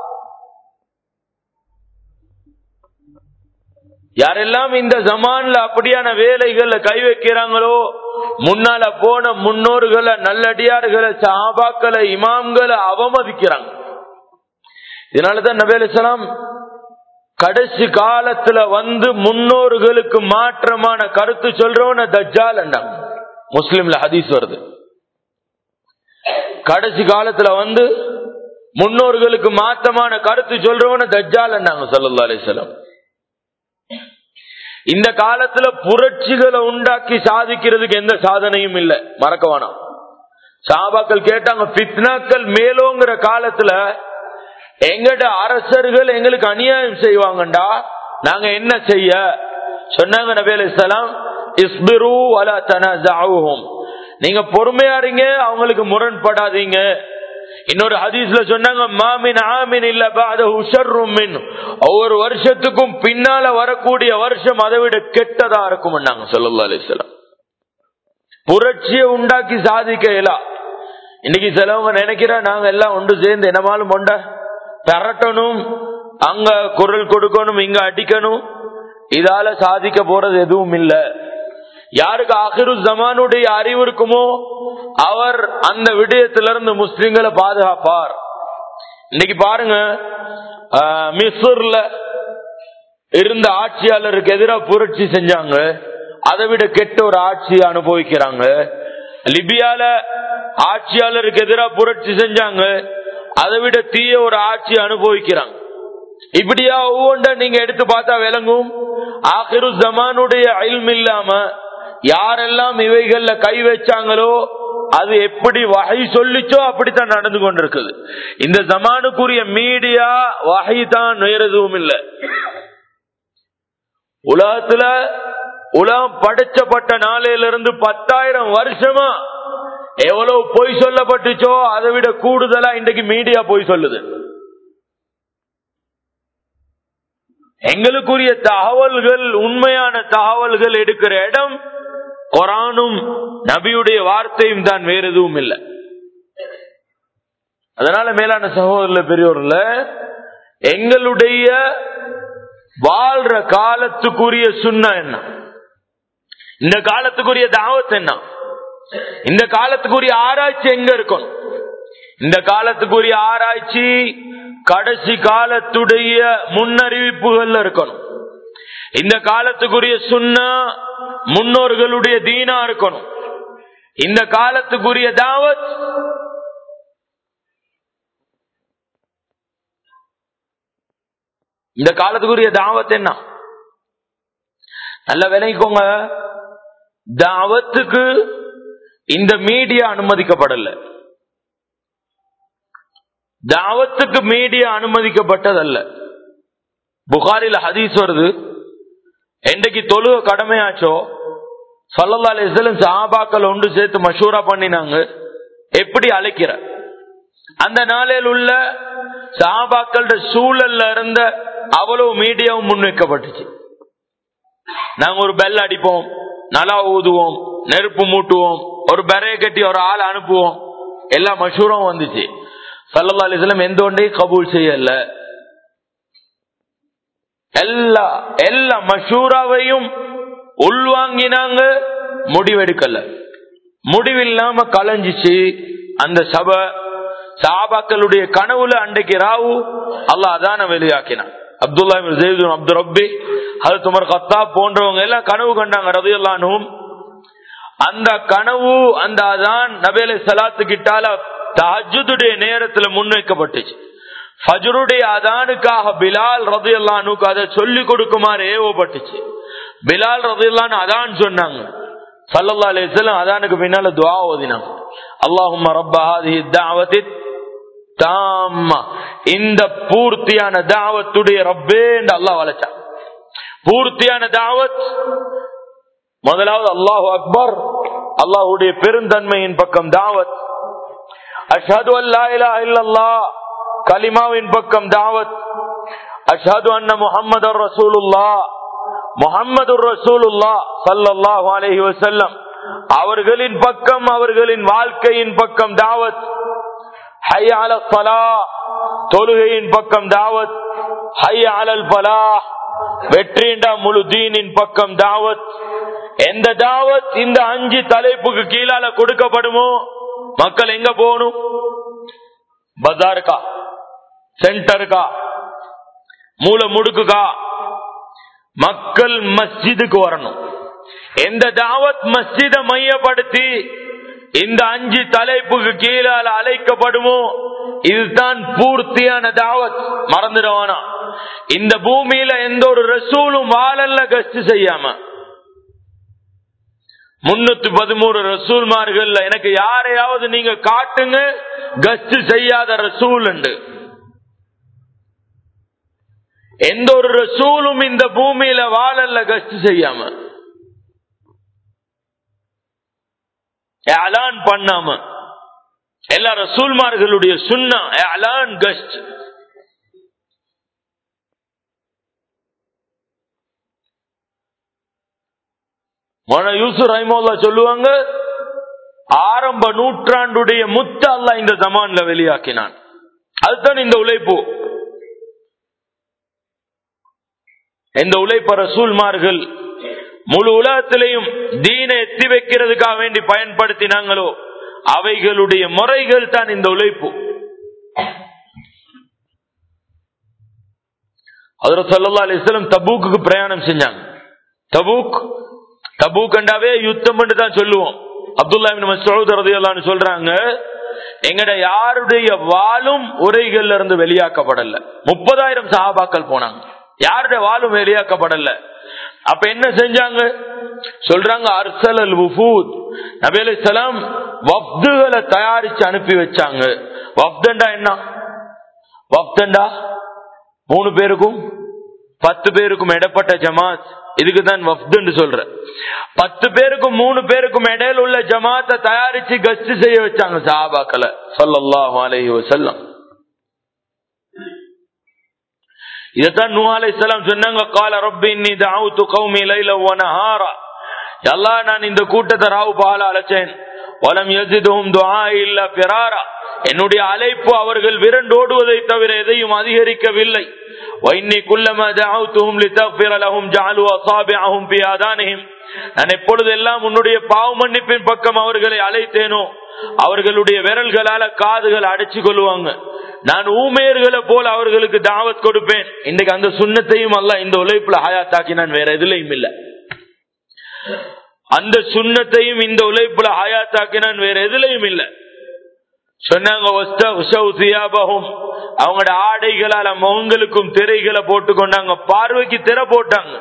யாரெல்லாம் இந்த ஜமான்ல அப்படியான வேலைகள்ல கை வைக்கிறாங்களோ முன்னால போன முன்னோர்களை நல்லடியார்களை சாபாக்களை இமாம்களை அவமதிக்கிறாங்க இதனாலதான் நபேலாம் கடைசி காலத்துல வந்து முன்னோர்களுக்கு மாற்றமான கருத்து சொல்றவன தஜ்ஜால் முஸ்லிம்ல ஹதீஸ் வருது கடைசி காலத்துல வந்து முன்னோர்களுக்கு மாற்றமான கருத்து சொல்றவன தஜ்ஜால் சொல்லா அலிசல்லாம் இந்த காலத்துல புரட்சிகளை உண்டாக்கி சாதிக்கிறதுக்கு எந்த சாதனையும் இல்லை மறக்க வேணாம் சாபாக்கள் கேட்டாங்க பித்னாக்கள் மேலோங்கிற காலத்துல எங்கட அரசர்கள் எங்களுக்கு அநியாயம் செய்வாங்கண்டா நாங்க என்ன செய்ய சொன்னாங்க நபி அலிஸ்லாம் இஸ்பிரு அலா தனசாவும் நீங்க பொறுமையா இருங்க அவங்களுக்கு முரண்படாதீங்க இன்னொரு ஹதீஸ்ல சொன்னாங்க மாமின் ஆமின் இல்ல மின் ஒவ்வொரு வருஷத்துக்கும் பின்னால வரக்கூடிய வருஷம் அதை விட கெட்டதா இருக்கும் சொல்லல்லா அலிஸ்லாம் புரட்சியை உண்டாக்கி சாதிக்க இயலாம் இன்னைக்கு சிலவங்க நினைக்கிற நாங்க எல்லாம் ஒன்று சேர்ந்து என்னமாலும் கொண்ட பெரட்டணும் அங்க குரல் கொடுக்கணும் இங்க அடிக்கணும் இதால சாதிக்க போறது எதுவும் இல்ல யாருக்கு அகிரு ஜமானுடைய அறிவு இருக்குமோ அவர் அந்த விடயத்திலிருந்து முஸ்லிம்களை பாதுகாப்பார் இன்னைக்கு பாருங்க மிஸ்ர்ல இருந்த ஆட்சியாளருக்கு எதிராக புரட்சி செஞ்சாங்க அதை விட கெட்ட ஒரு ஆட்சியை அனுபவிக்கிறாங்க லிபியால ஆட்சியாளருக்கு எதிராக புரட்சி செஞ்சாங்க அதை விட தீய ஒரு ஆட்சி அனுபவிக்கிறாங்க இப்படியா ஒவ்வொன்ற நீங்க எடுத்து பார்த்தா விளங்கும் ஆகிரு ஜமானுடைய அயல்ம் இல்லாம யாரெல்லாம் இவைகள்ல கை வச்சாங்களோ அது எப்படி வகை சொல்லிச்சோ அப்படித்தான் நடந்து கொண்டிருக்குது இந்த ஜமானுக்குரிய மீடியா வகை தான் வேற எதுவும் இல்லை உலகத்துல உலகம் படைச்சப்பட்ட நாளையிலிருந்து பத்தாயிரம் வருஷமா எவ்வளவு பொய் சொல்லப்பட்டுச்சோ அதை விட கூடுதலா இன்றைக்கு மீடியா பொய் சொல்லுது எங்களுக்குரிய தகவல்கள் உண்மையான தகவல்கள் எடுக்கிற இடம் குரானும் நபியுடைய வார்த்தையும் தான் வேற எதுவும் இல்லை அதனால மேலான சகோதரர்ல பெரியோர்ல எங்களுடைய வாழ்ற காலத்துக்குரிய சுண்ணா என்ன இந்த காலத்துக்குரிய தாவத் என்ன இந்த காலத்துக்குரிய ஆராய்ச்சி எங்க இருக்கும் இந்த காலத்துக்குரிய ஆராய்ச்சி கடைசி காலத்துடைய முன்னறிவிப்புகள்ல இருக்கணும் இந்த காலத்துக்குரிய சுண்ணா முன்னோர்களுடைய தீனா இருக்கணும் இந்த காலத்துக்குரிய தாவத் இந்த காலத்துக்குரிய தாவத் என்ன நல்ல விளைக்கோங்க தாவத்துக்கு இந்த மீடியா அனுமதிக்கப்படல தாவத்துக்கு மீடியா அனுமதிக்கப்பட்டதல்ல புகாரில ஹதீஸ் வருது என்றைக்கு தொழுக கடமையாச்சோ சல்லல்லா அலிஸ்லம் சஹாபாக்கள் ஒன்று சேர்த்து மஷூரா பண்ணினாங்க எப்படி அழைக்கிற அந்த நாளில் உள்ள சஹாபாக்களோட சூழல்ல இருந்த அவ்வளவு மீடியாவும் முன்வைக்கப்பட்டுச்சு நாங்க ஒரு பெல் அடிப்போம் நல்லா ஊதுவோம் நெருப்பு மூட்டுவோம் ஒரு பெறைய கட்டி ஒரு ஆள் அனுப்புவோம் எல்லா மஷூரும் வந்துச்சு சல்லா அலிஸ்லம் எந்த ஒன்றையும் கபூல் செய்யல எல்லா எல்லா மஷூராவையும் உள்வாங்கினாங்க முடிவெடுக்கல முடிவில்லாம கலைஞ்சிச்சு அந்த சபை சாபாக்களுடைய கனவுல அன்றைக்கு ராவு அல்லாஹ் அதான வெளியாக்கினான் அப்துல்லா அப்துல் ரப்பி அது துமர் கத்தா போன்றவங்க எல்லாம் கனவு கண்டாங்க ரதையெல்லாம் அந்த கனவு அந்த அதான் நபேலை சலாத்து கிட்டால தஹஜுடைய நேரத்துல முன்வைக்கப்பட்டுச்சு ஃபஜருடைய அதானுக்காக பிலால் ரதையல்லானுக்கு அதை சொல்லிக் கொடுக்குமாறு ஏவப்பட்டுச்சு பிலால் ரதையல்லான்னு அதான் சொன்னாங்க சல்லல்லா அலிஸ்லாம் அதானுக்கு பின்னால துவா ஓதினாங்க அல்லாஹும் ரப்பாஹாதி தாவத்தி தாமா இந்த பூர்த்தியான தாவத்துடைய ரப்பே என்று அல்லாஹ் வளைச்சான் பூர்த்தியான தாவத் முதலாவது அல்லாஹு அக்பர் அல்லாஹுடைய பெருந்தன்மையின் பக்கம் தாவத் அஷது அல்லா இலா இல்லல்லா கலிமாவின் பக்கம் தாவத் அஷது அன்ன முஹம்மது ரசூலுல்லா முஹம்மது ரசூலுல்லா சல்லல்லாஹு அலைஹி வஸல்லம் அவர்களின் பக்கம் அவர்களின் வாழ்க்கையின் பக்கம் தாவத் ஹை அல பலா தொழுகையின் பக்கம் தாவத் ஹை அலல் பலா வெற்றிண்டா முழு தீனின் பக்கம் தாவத் எந்த தாவத் இந்த அஞ்சு தலைப்புக்கு கீழால கொடுக்கப்படுமோ மக்கள் எங்க போகணும் பஜாருக்கா சென்டருக்கா மூல முடுக்குக்கா மக்கள் மஸ்ஜிதுக்கு வரணும் எந்த தாவத் மஸ்ஜித மையப்படுத்தி இந்த அஞ்சு தலைப்புக்கு கீழால அழைக்கப்படுமோ இதுதான் பூர்த்தியான தாவத் மறந்துடுவானா இந்த பூமியில எந்த ஒரு ரசூலும் வாழல்ல கஸ்ட் செய்யாம முன்னூத்தி பதிமூணு ரசூல்மார்கள் எனக்கு யாரையாவது நீங்க காட்டுங்க கஸ்ட் செய்யாத ரசூல் உண்டு எந்த ஒரு ரசூலும் இந்த பூமியில வாழல்ல கஸ்ட் செய்யாம அலான் பண்ணாம எல்லா ரசூல்மார்களுடைய சுண்ணா அலான் கஸ்ட் யூசு ரஹிமோல்லா சொல்லுவாங்க ஆரம்ப நூற்றாண்டுடைய முத்த அல்ல இந்த ஜமான்ல வெளியாக்கினான் அதுதான் இந்த உழைப்பு இந்த உழைப்ப ரசூல்மார்கள் முழு உலகத்திலையும் தீனை எத்தி வைக்கிறதுக்காக வேண்டி பயன்படுத்தினாங்களோ அவைகளுடைய முறைகள் தான் இந்த உழைப்பு அதில் சொல்லா அலிஸ்லம் தபூக்கு பிரயாணம் செஞ்சாங்க தபூக் தபூக் கண்டாவே யுத்தம் தான் சொல்லுவோம் அப்துல்லா மசூத் ரதியல்லான்னு சொல்றாங்க எங்கட யாருடைய வாளும் உரைகள்ல இருந்து வெளியாக்கப்படல முப்பதாயிரம் சஹாபாக்கள் போனாங்க யாருடைய வாளும் வெளியாக்கப்படல அப்ப என்ன செஞ்சாங்க சொல்றாங்க அர்சல் அல் வஃபூத் நபி அலைஹிஸ்ஸலாம் வஃப்துகளை தயாரிச்சு அனுப்பி வச்சாங்க வஃப்தண்டா என்ன வஃப்தண்டா மூணு பேருக்கும் பத்து பேருக்கும் இடப்பட்ட ஜமாத் இதுக்கு தான் வஃப்துன்னு சொல்ற பத்து பேருக்கும் மூணு பேருக்கும் இடையில உள்ள ஜமாத்தை தயாரிச்சு கஸ்ட் செய்ய வச்சாங்க சஹாபாக்களை ஸல்லல்லாஹு அலைஹி வஸல்லம் இதைத்தான் நூ அலைஹிஸ்ஸலாம் சொன்னாங்க கால ரப்பி இன்னி தஅவுது கௌமி லைல வ நஹாரா யல்லா நான் இந்த கூட்டத்தை ராவு பகல அழைச்சேன் வலம் யஜிதுஹும் துஆ இல்லா ஃபிராரா என்னுடைய அழைப்பு அவர்கள் விரண்டோடுவதை தவிர எதையும் அதிகரிக்கவில்லை وإني كلما دعوتهم لتغفر لهم جعلوا أصابعهم في آذانهم நான் எப்பொழுதெல்லாம் உன்னுடைய பாவ மன்னிப்பின் பக்கம் அவர்களை அழைத்தேனோ அவர்களுடைய விரல்களால காதுகள் அடைச்சு கொள்வாங்க நான் ஊமையர்களை போல அவர்களுக்கு தாவத் கொடுப்பேன் இன்னைக்கு அந்த சுண்ணத்தையும் அல்ல இந்த உழைப்புல ஹயாத்தாக்கி நான் வேற எதுலையும் இல்லை அந்த சுண்ணத்தையும் இந்த உழைப்புல ஹயாத்தாக்கி நான் வேற எதுலையும் இல்லை சொன்னாங்க அவங்களோட ஆடைகளால முகங்களுக்கும் திரைகளை போட்டு கொண்டாங்க பார்வைக்கு திரை போட்டாங்க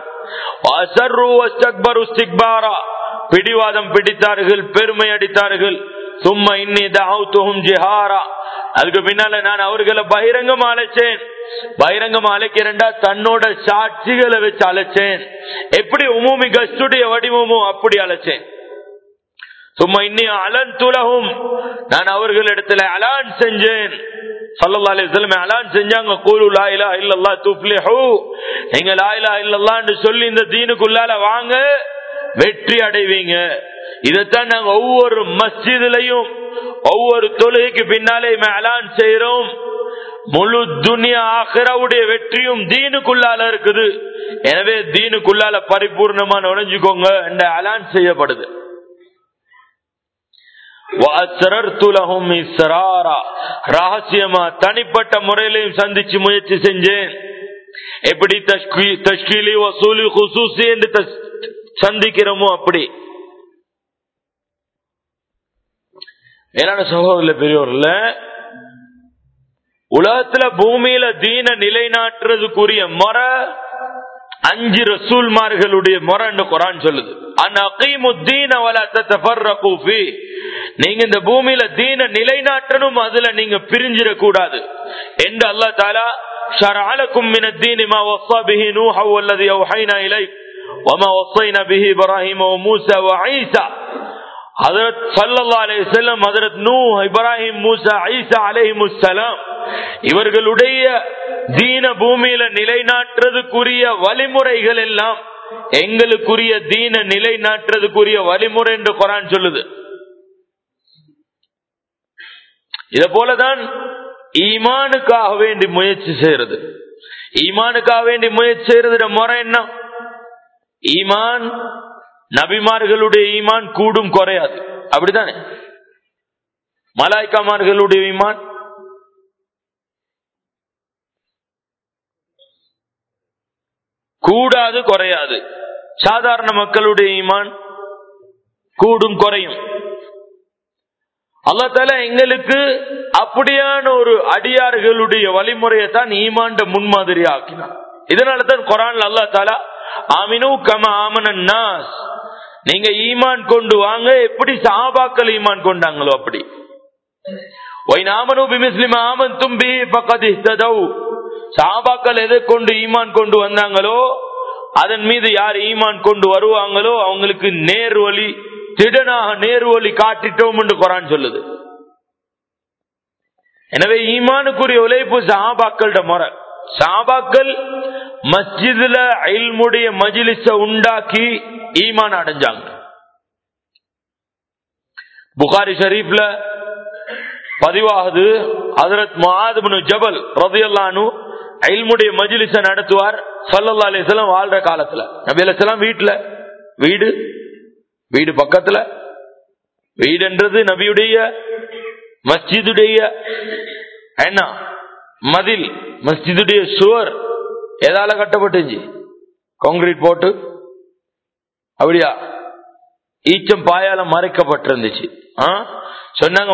பிடிவாதம் பிடித்தார்கள் பெருமை அடித்தார்கள் சும்மா இன்னி தௌத்துஹும் ஜிஹாரா அதுக்கு பின்னால நான் அவர்களை பகிரங்கமா அழைச்சேன் பகிரங்கமா அழைக்கிறேன்டா தன்னோட சாட்சிகளை வச்சு அழைச்சேன் எப்படி உமூமி கஸ்டுடைய வடிவமோ அப்படி அழைச்சேன் சும்மா இன்னி அலன் துலகும் நான் அவர்களிடத்துல அலான் செஞ்சேன் சல்லல்லா அலிஸ்லம் அலான் செஞ்சாங்க கூலு லாயிலா இல்லல்லா துப்லிஹு நீங்க லாயிலா இல்லல்லான்னு சொல்லி இந்த தீனுக்குள்ளால வாங்க வெற்றி அடைவீங்க இதைத்தான் நாங்க ஒவ்வொரு மஸ்ஜிதுலையும் ஒவ்வொரு தொழுகைக்கு பின்னாலே அலான் செய்யறோம் முழு துனியா ஆஹிராவுடைய வெற்றியும் தீனுக்குள்ளால இருக்குது எனவே தீனுக்குள்ளால பரிபூர்ணமா நுழைஞ்சுக்கோங்க என்ற அலான் செய்யப்படுது ரகசியமா தனிப்பட்ட முறையிலையும் சந்திச்சு முயற்சி செஞ்சேன் எப்படி தஷ்கீலி வசூலி குசூசி என்று சந்திக்கிறோமோ அப்படி மேலான சகோதரில் பெரியவர்ல உலகத்துல பூமியில தீன நிலைநாட்டுறதுக்குரிய முறை அஞ்சு ரசூல்மார்களுடைய முறைன்னு குரான் சொல்லுது நீங்க இந்த பூமியில தீன நிலைநாட்டணும் அதுல நீங்க பிரிஞ்சிடக்கூடாது என்று அல்லா தாலா شرعلكم من الدين ما وصى به نوح والذي أوحينا إليك وما وصينا به إبراهيم وموسى وعيسى حضرت صلى الله عليه وسلم حضرت نوح இப்ராஹிம் மூசா ஐசா அலைஹிமுஸ்ஸலாம் இவர்களுடைய தீன பூமியில நிலைநாட்டுறதுக்குரிய வழிமுறைகள் எல்லாம் எங்களுக்குரிய தீன நிலைநாட்டுறதுக்குரிய வழிமுறை என்று குரான் சொல்லுது இத போலதான் ஈமானுக்காக வேண்டி முயற்சி செய்யறது ஈமானுக்காக வேண்டி முயற்சி செய்யறது முறை என்ன ஈமான் நபிமார்களுடைய ஈமான் கூடும் குறையாது அப்படித்தானே மலாய்க்காமார்களுடைய ஈமான் கூடாது குறையாது சாதாரண மக்களுடைய ஈமான் கூடும் குறையும் அல்லா தால எங்களுக்கு அப்படியான ஒரு அடியார்களுடைய வழிமுறையை தான் ஈமாண்ட முன்மாதிரி ஆக்கினார் இதனால தான் குரான் அல்லா தாலா ஆமினு கம ஆமனன் நாஸ் நீங்க ஈமான் கொண்டு வாங்க எப்படி சாபாக்கள் ஈமான் கொண்டாங்களோ அப்படி சாபாக்கள் எதை கொண்டு ஈமான் கொண்டு வந்தாங்களோ அதன் மீது யார் ஈமான் கொண்டு வருவாங்களோ அவங்களுக்கு நேர் வழி திடனாக நேர் வழி காட்டிட்டோம் என்று குரான் சொல்லுது எனவே ஈமானுக்குரிய உழைப்பு சாபாக்களோட முறை சாபாக்கள் மஸ்ஜிதுல அயில்முடைய மஜிலிச உண்டாக்கி ஈமான் அடைஞ்சாங்க புகாரி ஷரீப்ல பதிவாகுது ஹசரத் மகாதுபனு ஜபல் ரதியல்லானு அயில்முடைய மஜிலிச நடத்துவார் சல்லல்லா அலிஸ்லாம் வாழ்ற காலத்துல நபி அலிஸ்லாம் வீட்டுல வீடு வீடு பக்கத்துல வீடுன்றது நபியுடைய மஸ்ஜிதுடைய என்ன மதில் மஸ்ஜிதுடைய சுவர் எதால கட்டப்பட்டுச்சு காங்கிரீட் போட்டு அப்படியா ஈச்சம் பாயால மறைக்கப்பட்டிருந்துச்சு சொன்னாங்க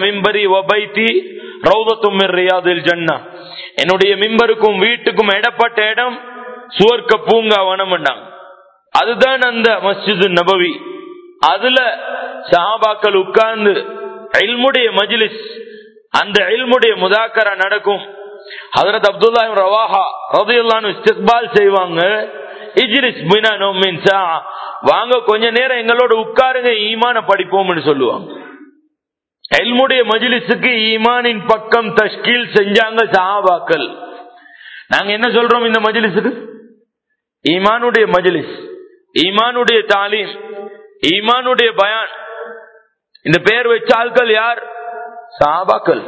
என்னுடைய மிம்பருக்கும் வீட்டுக்கும் இடப்பட்ட இடம் சுவர்க்க பூங்கா வனம் அதுதான் அந்த மஸ்ஜிது நபவி அதுல சஹாபாக்கள் உட்கார்ந்து எல்முடைய மஜிலிஸ் அந்த எல்முடைய முதாக்கரா நடக்கும் ஹதரத் அப்துல்லா ரவாஹா ரதியுல்லானு இஸ்திக்பால் செய்வாங்க இஜ்ரிஸ் பினா நோமின் சா வாங்க கொஞ்ச நேரம் எங்களோட உட்காருங்க ஈமான படிப்போம்னு சொல்லுவாங்க எல்முடைய மஜிலிஸுக்கு ஈமானின் பக்கம் தஷ்கீல் செஞ்சாங்க சஹாபாக்கள் நாங்க என்ன சொல்றோம் இந்த மஜிலிஸுக்கு ஈமானுடைய மஜிலிஸ் ஈமானுடைய தாலீம் ஈமானுடைய பயான் இந்த பெயர் வச்ச ஆட்கள் யார் சாபாக்கள்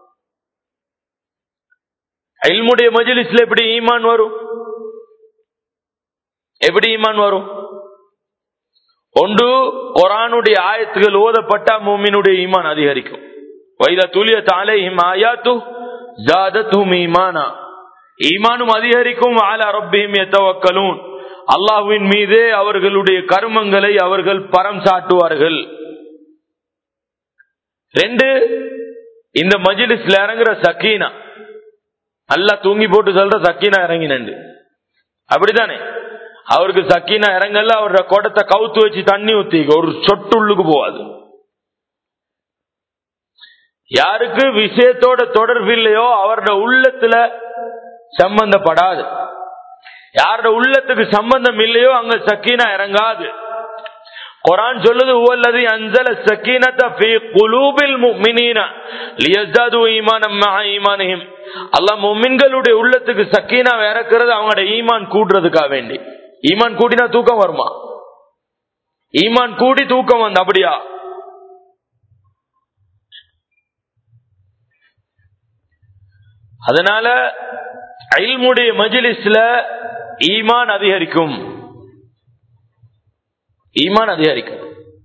இல்முடைய மஜிலிஸ்ல எப்படி ஈமான் வரும் எப்படி ஈமான் வரும் ஒன்று குரானுடைய ஆயத்துகள் ஓதப்பட்டா மூமினுடைய ஈமான் அதிகரிக்கும் வைத துலிய தாலேஹிம் ஆயாத்து ஜாதத்தும் ஈமானா ஈமானும் அதிகரிக்கும் ஆல ரப்பியும் எத்தவக்கலூன் அல்லாஹுவின் மீதே அவர்களுடைய கர்மங்களை அவர்கள் பரம் சாட்டுவார்கள் ரெண்டு இந்த மஜிலிஸ்ல இறங்குற சக்கீனா நல்லா தூங்கி போட்டு சொல்ற சக்கீனா இறங்கினண்டு அப்படித்தானே அவருக்கு சக்கீனா இறங்கல அவரோட குடத்தை கவுத்து வச்சு தண்ணி ஊத்தி ஒரு சொட்டு உள்ளுக்கு போவாது யாருக்கு விஷயத்தோட தொடர்பு இல்லையோ அவரோட உள்ளத்துல சம்பந்தப்படாது யாரோட உள்ளத்துக்கு சம்பந்தம் இல்லையோ அங்க சக்கீனா இறங்காது குரான் சொல்லுது உவல்லதி அன்சல சக்கீனத ஃபீ குலூபில் முஃமினீன லியஸ்தாது ஈமானம் மஅ ஈமானிஹிம் அல்லாஹ் முஃமின்களுடைய உள்ளத்துக்கு சக்கீனா இறக்குறது அவங்களோட ஈமான் கூடுறதுக்காக வேண்டி ஈமான் கூடினா தூக்கம் வருமா ஈமான் கூடி தூக்கம் வந்து அப்படியா அதனால ஐல்முடைய மஜிலிஸ்ல ஈமான் அதிகரிக்கும் ஈமான் அதிகரிக்கும்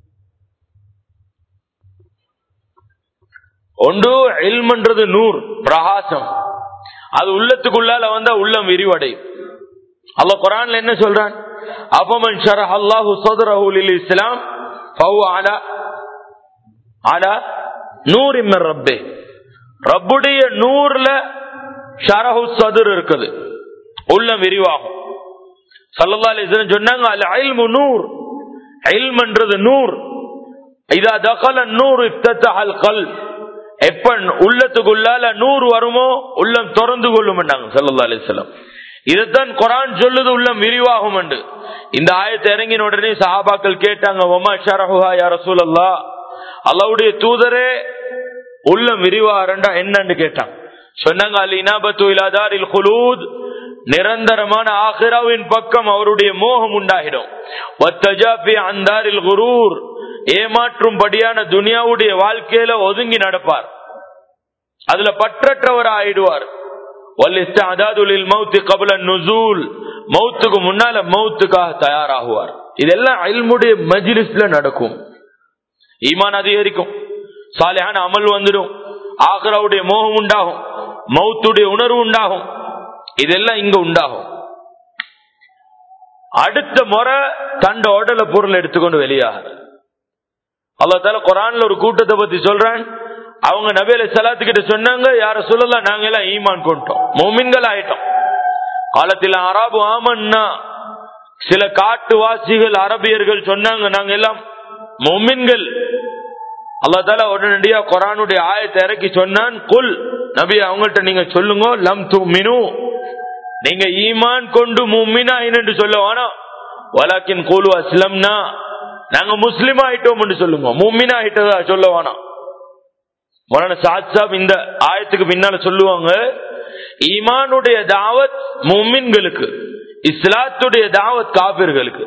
ஒன்று எல்மன்றது நூர் பிரகாசம் அது உள்ளத்துக்குள்ளால வந்தா உள்ளம் விரிவடையும் அல்ல குரான்ல என்ன சொல்றான் அப்பமன் ஷரஹ் அல்லாஹு சதுரஹு லில் இஸ்லாம் ஃபஹு அலா அலா நூர் இம்மர் ரப்பே ரப்புடைய நூர்ல ஷரஹு சதுர் இருக்குது உள்ளம் விரிவாகும் சல்லல்லாஹு அலைஹி வஸல்லம் சொன்னாங்க அல் இல்மு நூர் இல்ம்ன்றது நூர் இதா தகல நூர் இஃப்தத்தஹல் கல்ப் எப்ப உள்ளத்துக்குள்ளால நூறு வருமோ உள்ளம் திறந்து கொள்ளும் சல்லா அலிஸ்லாம் இதுதான் குரான் சொல்லுது உள்ளம் விரிவாகும் என்று இந்த ஆயத்தை இறங்கின உடனே சஹாபாக்கள் கேட்டாங்க ஒமா ஷரஹுஹா யா ரசூலல்லா அல்லாவுடைய தூதரே உள்ளம் விரிவாரண்டா என்னன்னு கேட்டாங்க சொன்னாங்க அல் இனாபத்து இலாதார் இல் குலூத் நிரந்தரமான ஆஹிராவின் பக்கம் அவருடைய மோகம் உண்டாகிடும் அந்தாரில் குரூர் ஏமாற்றும்படியான துனியாவுடைய வாழ்க்கையில ஒதுங்கி நடப்பார் அதுல பற்றற்றவர் ஆயிடுவார் மௌத்துக்கு முன்னால மௌத்துக்காக தயாராகுவார் இதெல்லாம் அயல்முடைய மஜிலிஸ்ல நடக்கும் ஈமான் அதிகரிக்கும் சாலையான அமல் வந்துடும் ஆக்ராவுடைய மோகம் உண்டாகும் மௌத்துடைய உணர்வு உண்டாகும் இதெல்லாம் இங்க உண்டாகும் அடுத்த முறை தண்ட உடல பொருள் எடுத்துக்கொண்டு வெளியாகிறார் அல்லா தால குரான்ல ஒரு கூட்டத்தை பத்தி சொல்றான் அவங்க நபேல சலாத்துக்கிட்ட சொன்னாங்க யார சொல்லலாம் நாங்க எல்லாம் ஈமான் கொண்டோம் மோமின்கள் ஆயிட்டோம் காலத்தில் அரபு ஆமன்னா சில காட்டுவாசிகள் அரபியர்கள் சொன்னாங்க நாங்க எல்லாம் மொமின்கள் அல்லா தால உடனடியா குரானுடைய ஆயத்தை இறக்கி சொன்னான் குல் நபி அவங்கள்ட்ட நீங்க சொல்லுங்க லம் து மினு நீங்க ஈமான் கொண்டு மும்மினா என்று சொல்ல வேணாம் வலாக்கின் கூலு அஸ்லம்னா நாங்க முஸ்லிம் ஆயிட்டோம் என்று சொல்லுங்க மும்மினா ஆயிட்டதா சொல்ல வேணாம் மொரான சாத் சாப் இந்த ஆயத்துக்கு பின்னால சொல்லுவாங்க ஈமானுடைய தாவத் மும்மின்களுக்கு இஸ்லாத்துடைய தாவத் காபிர்களுக்கு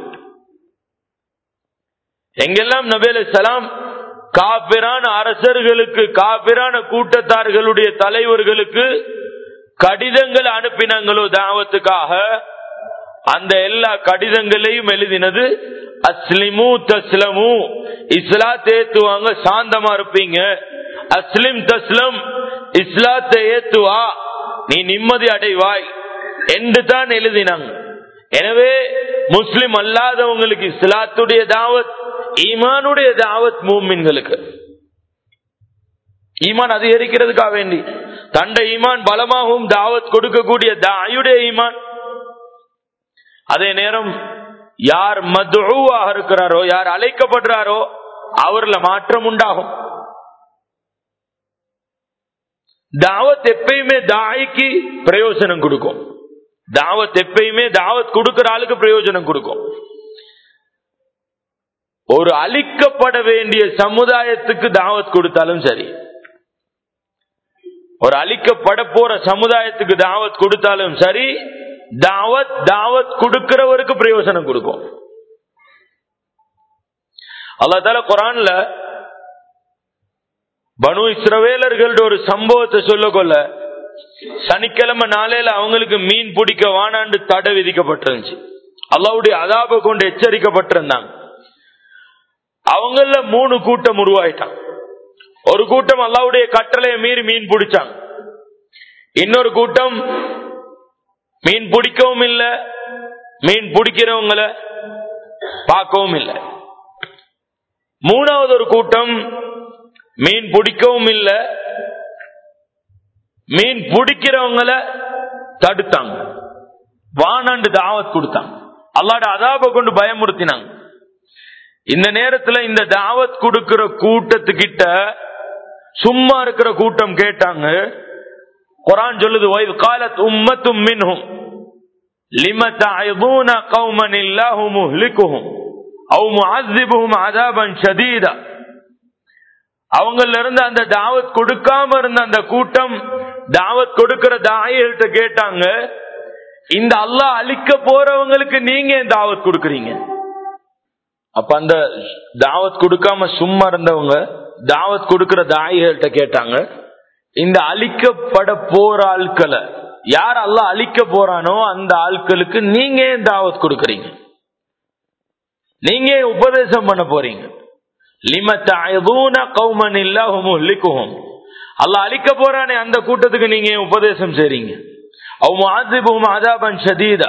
எங்கெல்லாம் நபேல சலாம் காபிரான அரசர்களுக்கு காபிரான கூட்டத்தார்களுடைய தலைவர்களுக்கு கடிதங்கள் அனுப்பினாங்களோ தாவத்துக்காக அந்த எல்லா கடிதங்களையும் எழுதினது அஸ்லிமு தஸ்லமு இஸ்லாத்தை ஏத்துவாங்க சாந்தமா இருப்பீங்க அஸ்லிம் தஸ்லம் இஸ்லாத்தை ஏத்துவா நீ நிம்மதி அடைவாய் என்று தான் எழுதினாங்க எனவே முஸ்லிம் அல்லாதவங்களுக்கு இஸ்லாத்துடைய தாவத் ஈமானுடைய தாவத் மூமின்களுக்கு ஈமான் அதிகரிக்கிறதுக்காக வேண்டி தண்ட ஈமான் பலமாகவும் தாவத் கொடுக்கக்கூடிய தாயுடைய ஈமான் அதே நேரம் யார் மதுவாக இருக்கிறாரோ யார் அழைக்கப்படுறாரோ அவர்ல மாற்றம் உண்டாகும் தாவத் எப்பயுமே தாய்க்கு பிரயோஜனம் கொடுக்கும் தாவத் எப்பயுமே தாவத் கொடுக்கிற ஆளுக்கு பிரயோஜனம் கொடுக்கும் ஒரு அழிக்கப்பட வேண்டிய சமுதாயத்துக்கு தாவத் கொடுத்தாலும் சரி ஒரு அழிக்கப்பட போற சமுதாயத்துக்கு தாவத் கொடுத்தாலும் சரி தாவத் தாவத் கொடுக்கிறவருக்கு பிரயோஜனம் கொடுக்கும் அல்லா தால குரான்ல பனு இஸ்ரவேலர்களோட ஒரு சம்பவத்தை சொல்ல கொள்ள சனிக்கிழமை நாளையில அவங்களுக்கு மீன் பிடிக்க வானாண்டு தடை விதிக்கப்பட்டிருந்துச்சு அல்லாவுடைய அதாப கொண்டு எச்சரிக்கப்பட்டிருந்தாங்க அவங்கள மூணு கூட்டம் உருவாயிட்டான் ஒரு கூட்டம் அல்லாவுடைய கட்டளையை மீறி மீன் பிடிச்சாங்க இன்னொரு கூட்டம் மீன் பிடிக்கவும் இல்லை மீன் பிடிக்கிறவங்கள பார்க்கவும் இல்லை மூணாவது ஒரு கூட்டம் மீன் பிடிக்கவும் இல்லை மீன் பிடிக்கிறவங்கள தடுத்தாங்க வானாண்டு தாவத் கொடுத்தாங்க அல்லாட அதாப கொண்டு பயமுறுத்தினாங்க இந்த நேரத்துல இந்த தாவத் கொடுக்கிற கூட்டத்துக்கிட்ட சும்மா இருக்கிற கூட்டம் கேட்டாங்க குரான் சொல்லுது வயது காலத் உம்மத்தும் மின்ஹும் லிம தஅதுன கௌமன் இல்லாஹு முஹ்லிகுஹும் அவ் முஅذிபுஹும் அதாபன் ஷதீதா அவங்கள இருந்து அந்த தாவத் கொடுக்காம இருந்த அந்த கூட்டம் தாவத் கொடுக்கிற தாயிட்ட கேட்டாங்க இந்த அல்லாஹ் அழிக்க போறவங்களுக்கு நீங்க ஏன் தாவத் கொடுக்கறீங்க அப்ப அந்த தாவத் கொடுக்காம சும்மா இருந்தவங்க தாவத் கொடுக்கிற தாயிகள்கிட்ட கேட்டாங்க இந்த அழிக்கப்பட போற ஆட்களை யார் அல்லாஹ் அழிக்க போறானோ அந்த ஆட்களுக்கு நீங்க ஏன் தாவத் கொடுக்கறீங்க நீங்க ஏன் உபதேசம் பண்ண போறீங்க அல்ல அழிக்க போறானே அந்த கூட்டத்துக்கு நீங்க உபதேசம் செய்றீங்க ஷதீதா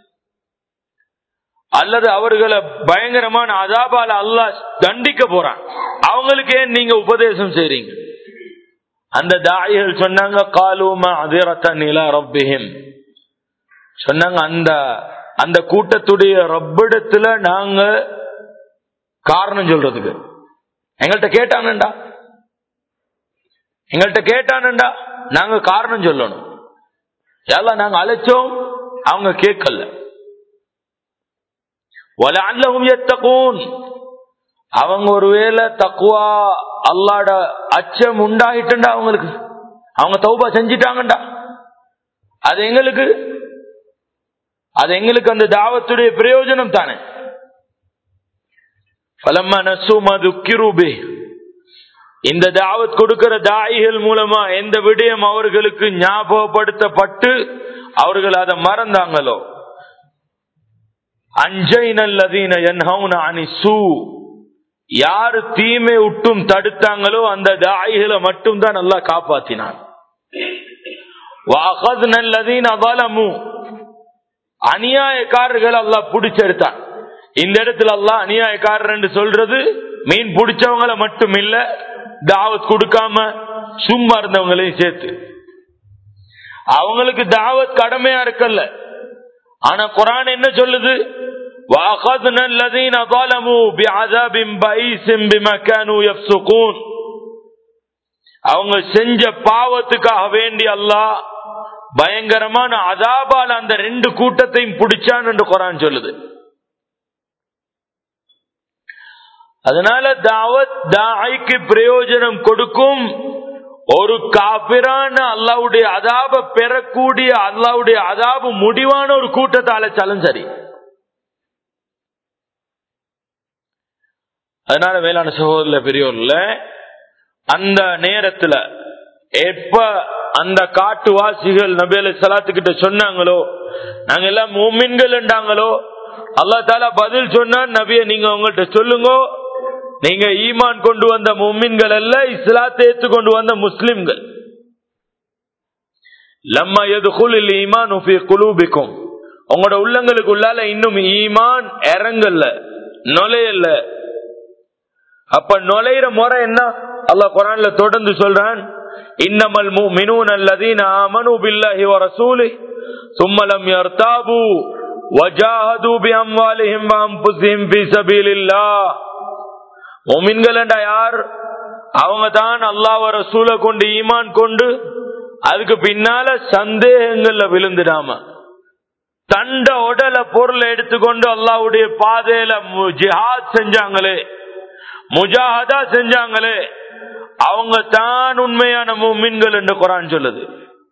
அல்லது அவர்களை பயங்கரமான அதாபால அல்லாஹ் தண்டிக்க போறான் அவங்களுக்கு ஏன் நீங்க உபதேசம் செய்றீங்க அந்த தாயிகள் சொன்னாங்க காலூமா அதிரத்தன் இலா ரப்பிஹிம் சொன்னாங்க அந்த அந்த கூட்டத்துடைய ரப்பிடத்துல நாங்க காரணம் சொல்றதுக்கு எங்கள்கிட்ட கேட்டானண்டா எங்கள்கிட்ட கேட்டானண்டா நாங்க காரணம் சொல்லணும் எல்லாம் நாங்க அழைச்சோம் அவங்க கேட்கல அவங்க ஒருவேளை தக்குவா அல்லாட அச்சம் உண்டாயிட்டுண்டா அவங்களுக்கு அவங்க தௌபா செஞ்சிட்டாங்கண்டா அது எங்களுக்கு அது எங்களுக்கு அந்த தாவத்துடைய பிரயோஜனம் தானே பலம்மா நசுமா துக்கிரூபே இந்த தாவத் கொடுக்கிற தாயிகள் மூலமா எந்த விடயம் அவர்களுக்கு ஞாபகப்படுத்தப்பட்டு அவர்கள் அதை மறந்தாங்களோ அஞ்சைனல்லதீன என்ஹவுன அனி சூ யாரு தீமை விட்டும் தடுத்தாங்களோ அந்த தாயிகளை மட்டும் தான் நல்லா காப்பாத்தினான் அநியாயக்காரர்கள் அல்லா பிடிச்செடுத்தான் இந்த இடத்துல அல்லா அநியாயக்காரர் என்று சொல்றது மீன் பிடிச்சவங்கள மட்டும் இல்ல தாவத் கொடுக்காம சும்மா இருந்தவங்களையும் சேர்த்து அவங்களுக்கு தாவத் கடமையா இருக்கல்ல ஆனா குரான் என்ன சொல்லுது وَأَخَذْنَا الَّذِينَ ظَلَمُوا بِعَذَابٍ بَئِيسٍ بِمَا كَانُوا يَفْسُقُونَ அவங்க செஞ்ச பாவத்துக்காக வேண்டி அல்லாஹ் பயங்கரமான அதாபால் அந்த ரெண்டு கூட்டத்தையும் பிடிச்சான் என்று குரான் சொல்லுது அதனால தாவத் தாய்க்கு பிரயோஜனம் கொடுக்கும் ஒரு காபிரான அல்லாவுடைய அதாப பெறக்கூடிய அல்லாவுடைய அதாபு முடிவான ஒரு கூட்டத்தை அழைச்சாலும் சரி அதனால வேளாண் சகோதர பெரியோர்ல அந்த நேரத்துல எப்ப அந்த காட்டுவாசிகள் நபி அலி சலாத்துக்கிட்ட சொன்னாங்களோ நாங்க எல்லாம் மூமின்கள் என்றாங்களோ அல்லா தாலா பதில் சொன்னா நபிய நீங்க உங்கள்கிட்ட சொல்லுங்க நீங்க ஈமான் கொண்டு வந்த மும்மின்கள் அல்ல இஸ்லாத்தை ஏத்து கொண்டு வந்த முஸ்லிம்கள் லம்மா எதுகுல் ஈமான் குலூபிக்கும் உங்களோட உள்ளங்களுக்கு உள்ளால இன்னும் ஈமான் இறங்கல்ல நுழையல்ல அப்ப நுழையிற முறை என்ன அல்லாஹ் குரான்ல தொடர்ந்து சொல்றான் இன்னமல் மினூன் அல்லதீன ஆமனு பில்லாஹி வ ரசூலிஹி ثم لم يرتابوا وجاهدوا بأموالهم وأنفسهم في سبيل الله மோமின்கள் யார் அவங்க தான் அல்லாஹ் ரசூல கொண்டு ஈமான் கொண்டு அதுக்கு பின்னால சந்தேகங்கள்ல விழுந்துடாம தண்ட உடல பொருளை எடுத்துக்கொண்டு அல்லாவுடைய பாதையில ஜிஹாத் செஞ்சாங்களே முஜாஹதா செஞ்சாங்களே அவங்க தான் உண்மையான மீன்கள் என்று குரான் சொல்லுது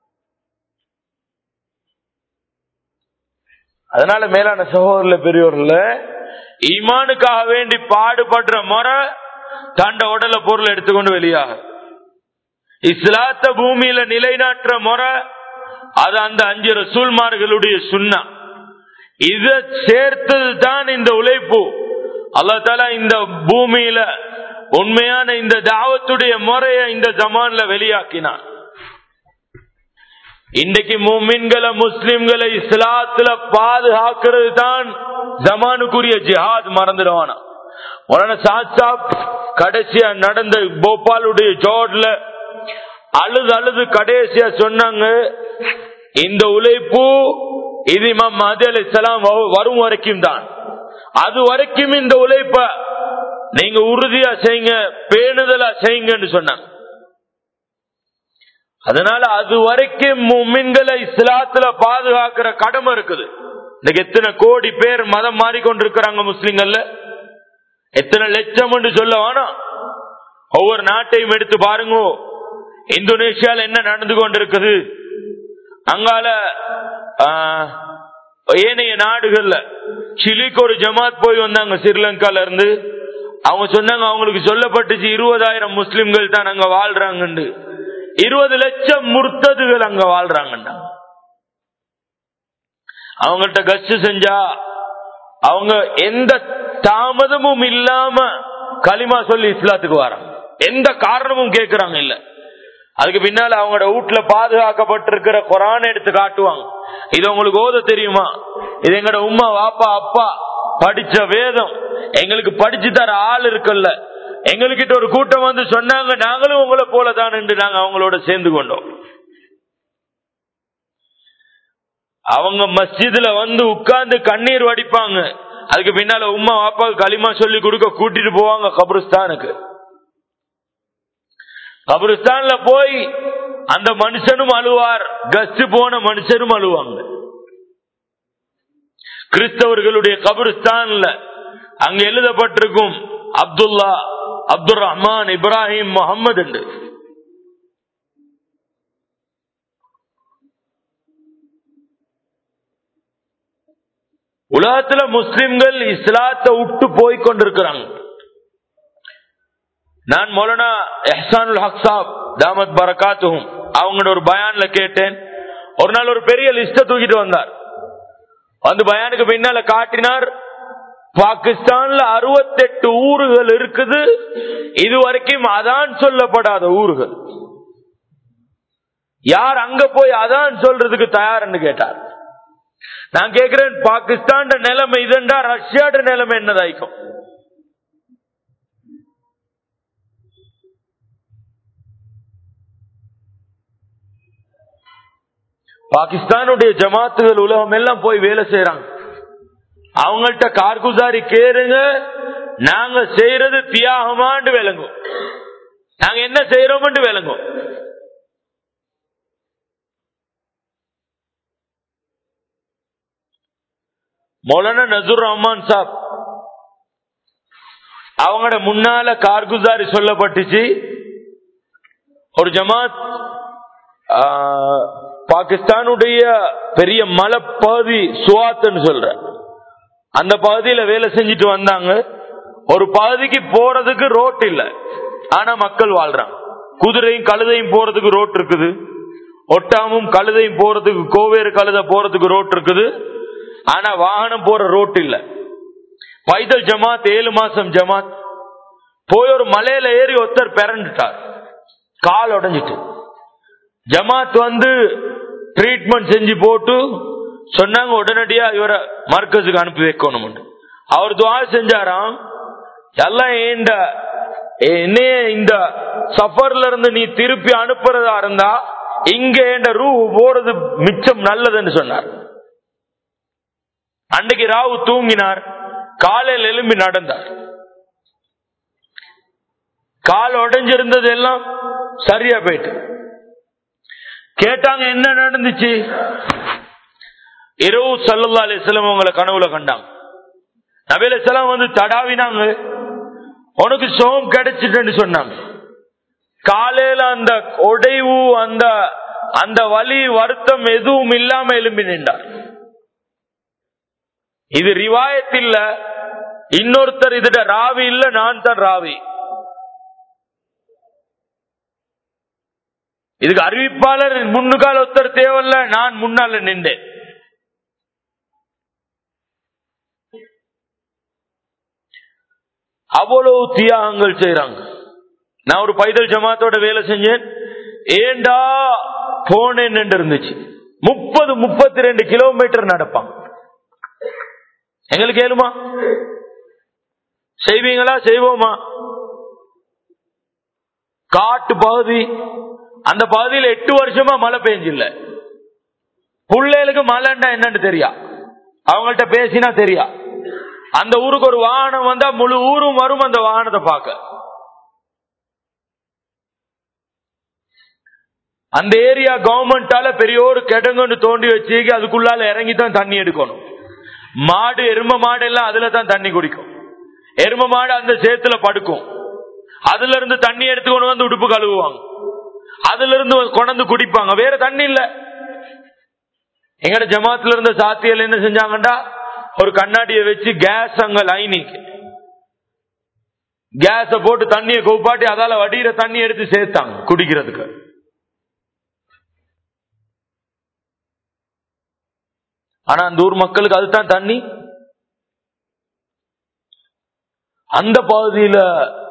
அதனால மேலான சகோதரர்ல பெரியோர்ல ஈமானுக்காக வேண்டி பாடுபடுற முறை தாண்ட உடல பொருள் எடுத்துக்கொண்டு வெளியாக இஸ்லாத்த பூமியில நிலைநாட்டுற முறை அது அந்த அஞ்சு ரசூல்மார்களுடைய சுண்ணா இத சேர்த்தது தான் இந்த உழைப்பு அல்லா தாலா இந்த பூமியில உண்மையான இந்த தாவத்துடைய முறைய இந்த ஜமான்ல வெளியாக்கினான் இன்றைக்கு மூமின்களை முஸ்லிம்களை இஸ்லாத்துல பாதுகாக்கிறது தான் ஜமானுக்குரிய ஜிஹாத் மறந்துடுவானா உடனே சாத் கடைசியா நடந்த போபாலுடைய ஜோட்ல அழுது அழுது கடைசியா சொன்னாங்க இந்த உழைப்பு இது இமாம் மதி அலி இஸ்லாம் வரும் வரைக்கும் தான் அது வரைக்கும் இந்த உழைப்ப நீங்க உறுதியா செய்யுங்க பேணுதலா செய்யுங்கன்னு சொன்னாங்க அதனால அது வரைக்கும் மீன்களை இஸ்லாத்துல பாதுகாக்கிற கடமை இருக்குது இன்னைக்கு எத்தனை கோடி பேர் மதம் மாறிக்கொண்டிருக்கிறாங்க முஸ்லிம்கள்ல எத்தனை லட்சம் என்று சொல்ல வேணாம் ஒவ்வொரு நாட்டையும் எடுத்து பாருங்க இந்தோனேஷியால என்ன நடந்து கொண்டிருக்குது அங்கால ஏனைய நாடுகள்ல சிலிக்கு ஒரு ஜமாத் போய் வந்தாங்க ஸ்ரீலங்கால இருந்து அவங்க சொன்னாங்க அவங்களுக்கு சொல்லப்பட்டுச்சு இருபதாயிரம் முஸ்லிம்கள் தான் அங்க வாழ்றாங்கன்னு இருபது லட்சம் முர்த்ததுகள் அங்க வாழ்றாங்கண்டா அவங்கள்ட்ட கஷ்ட செஞ்சா அவங்க எந்த தாமதமும் இல்லாம களிமா சொல்லி இஸ்லாத்துக்கு வராங்க எந்த காரணமும் கேட்கறாங்க இல்ல அதுக்கு பின்னால அவங்களோட வீட்டுல பாதுகாக்கப்பட்டிருக்கிற குரான் எடுத்து காட்டுவாங்க இது உங்களுக்கு ஓத தெரியுமா இது எங்கட உமா வாப்பா அப்பா படிச்ச வேதம் எங்களுக்கு படிச்சு தர ஆள் இருக்குல்ல எங்ககிட்ட ஒரு கூட்டம் வந்து சொன்னாங்க நாங்களும் உங்களை போலதான் என்று நாங்க அவங்களோட சேர்ந்து கொண்டோம் அவங்க மஸ்ஜிதுல வந்து உட்கார்ந்து கண்ணீர் வடிப்பாங்க அதுக்கு பின்னால உமா வாப்பாவுக்கு களிமா சொல்லி கொடுக்க கூட்டிட்டு போவாங்க கபருஸ்தானுக்கு கபருஸ்தான்ல போய் அந்த மனுஷனும் அழுவார் கஸ்ட் போன மனுஷனும் அழுவாங்க கிறிஸ்தவர்களுடைய கபருஸ்தான்ல அங்க எழுதப்பட்டிருக்கும் அப்துல்லா அப்துல் ரஹ்மான் இப்ராஹிம் முகமது என்று உலகத்துல முஸ்லிம்கள் இஸ்லாத்தை விட்டு போய் கொண்டிருக்கிறாங்க நான் மௌலானா எஹ்சானுல் ஹக் சாப் தாமத் பரகாத்தும் அவங்களோட ஒரு பயான்ல கேட்டேன் ஒரு நாள் ஒரு பெரிய லிஸ்ட தூக்கிட்டு வந்தார் வந்து பயானுக்கு பின்னால காட்டினார் பாகிஸ்தான்ல அறுபத்தெட்டு ஊர்கள் இருக்குது இதுவரைக்கும் அதான் சொல்லப்படாத ஊர்கள் யார் அங்க போய் அதான் சொல்றதுக்கு தயார்னு கேட்டார் நான் கேட்கிறேன் பாகிஸ்தான் நிலைமை இதெண்டா ரஷ்யாட நிலைமை என்னதாய்க்கும் பாகிஸ்தானுடைய ஜமாத்துகள் உலகம் எல்லாம் போய் வேலை செய்யறாங்க அவங்கள்ட்ட கார்குசாரி கேளுங்க நாங்க செய்யறது தியாகமாண்டு விளங்கும் நாங்க என்ன செய்யறோம்னு விளங்கும் மௌலானா நசூர் ரஹ்மான் சாப் அவங்களோட முன்னால கார்குசாரி சொல்லப்பட்டுச்சு ஒரு ஜமாத் ஆ, பாகிஸ்தானுடைய பெரிய மலைப்பகுதி சுவாத்துன்னு சொல்ற அந்த பகுதியில வேலை செஞ்சுட்டு வந்தாங்க ஒரு பகுதிக்கு போறதுக்கு ரோட் இல்ல ஆனா மக்கள் வாழ்றாங்க குதிரையும் கழுதையும் போறதுக்கு ரோட் இருக்குது ஒட்டாமும் கழுதையும் போறதுக்கு கோவேறு கழுதை போறதுக்கு ரோட் இருக்குது ஆனா வாகனம் போற ரோட் இல்ல பைதல் ஜமாத் ஏழு மாசம் ஜமாத் போய் ஒரு மலையில ஏறி ஒருத்தர் பிறண்டுட்டார் கால் உடைஞ்சிட்டு ஜமாத் வந்து ட்ரீட்மெண்ட் செஞ்சு போட்டு சொன்னாங்க உடனடியா இவரை மர்க்கஸுக்கு அனுப்பி வைக்கணும் அவர் துவா செஞ்சாராம் எல்லாம் ஏண்ட என்னைய இந்த சஃபர்ல இருந்து நீ திருப்பி அனுப்புறதா இருந்தா இங்க ஏண்ட ரூ போறது மிச்சம் நல்லதுன்னு சொன்னார் அன்னைக்கு ராவு தூங்கினார் காலையில் எழும்பி நடந்தார் கால் உடைஞ்சிருந்தது எல்லாம் சரியா போயிட்டு கேட்டாங்க என்ன நடந்துச்சு இரவு சல்லல்லா அலிஸ்லாம் உங்களை கனவுல கண்டாங்க நபீல செலாம் வந்து தடாவினாங்க உனக்கு சோம் கிடைச்சிட்டுன்னு சொன்னாங்க காலையில அந்த உடைவு அந்த அந்த வலி வருத்தம் எதுவும் இல்லாம எழும்பி நின்றார் இது ரிவாயத் இல்ல இன்னொருத்தர் இதுட ராவி இல்ல நான் தான் ராவி இதுக்கு அறிவிப்பாளர் முன்னுக்கால ஒருத்தர் தேவையில்ல நான் முன்னால நின்றேன் அவ்வளவு தியாகங்கள் செய்யறாங்க நான் ஒரு பைதல் ஜமாத்தோட வேலை செஞ்சேன் ஏண்டா போனேன் இருந்துச்சு முப்பது முப்பத்தி ரெண்டு கிலோமீட்டர் நடப்பான் எங்களுக்கு ஏழுமா செய்வீங்களா செய்வோமா காட்டு பகுதி அந்த பகுதியில் எட்டு வருஷமா மழை பெஞ்சில்ல பிள்ளைகளுக்கு மழைண்டா என்னன்னு தெரியா அவங்கள்ட்ட பேசினா தெரியா அந்த ஊருக்கு ஒரு வாகனம் வந்தா முழு ஊரும் வரும் அந்த வாகனத்தை பார்க்க அந்த ஏரியா கவர்மெண்டால பெரிய ஒரு கிடங்குன்னு தோண்டி வச்சு அதுக்குள்ளால இறங்கி தான் தண்ணி எடுக்கணும் மாடு எரும மாடு எல்லாம் அதுல தான் தண்ணி குடிக்கும் எரும மாடு அந்த சேத்துல படுக்கும் அதுல இருந்து தண்ணி எடுத்து கொண்டு வந்து உடுப்பு கழுவுவாங்க அதுல இருந்து கொண்டு குடிப்பாங்க வேற தண்ணி இல்ல எங்கட ஜமாத்துல இருந்த சாத்தியல் என்ன செஞ்சாங்கடா ஒரு கண்ணாடியை வச்சு கேஸ் அங்க லைனிக்கு கேஸ போட்டு தண்ணியை கூப்பாட்டி அதால வடிகிற தண்ணி எடுத்து சேர்த்தாங்க குடிக்கிறதுக்கு ஆனா அந்த ஊர் மக்களுக்கு அதுதான் தண்ணி அந்த பகுதியில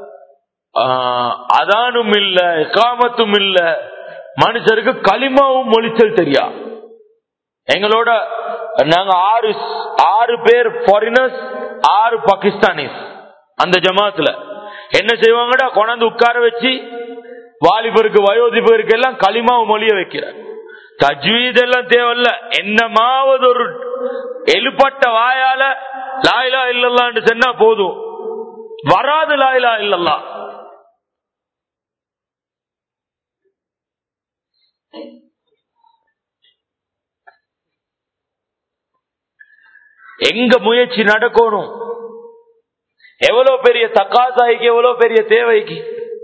அதானும் இல்ல காமத்தும் இல்ல மனுஷருக்கு களிமாவும் மொழிச்சல் தெரியா எங்களோட நாங்க ஆறு ஆறு பேர் ஃபாரினர்ஸ் ஆறு பாகிஸ்தானிஸ் அந்த ஜமாத்துல என்ன செய்வாங்கடா கொண்டாந்து உட்கார வச்சு வாலிபருக்கு வயோதிபருக்கு எல்லாம் களிமாவு மொழிய வைக்கிற தஜ்வீத் எல்லாம் தேவையில்ல என்னமாவது ஒரு எழுப்பட்ட வாயால லாயிலா இல்லல்லான்னு சொன்னா போதும் வராது லாயிலா இல்லல்லா எங்க முயற்சி நடக்கணும் எவ்வளவு பெரிய தக்காசாய்க்கு எவ்வளவு பெரிய தேவைக்கு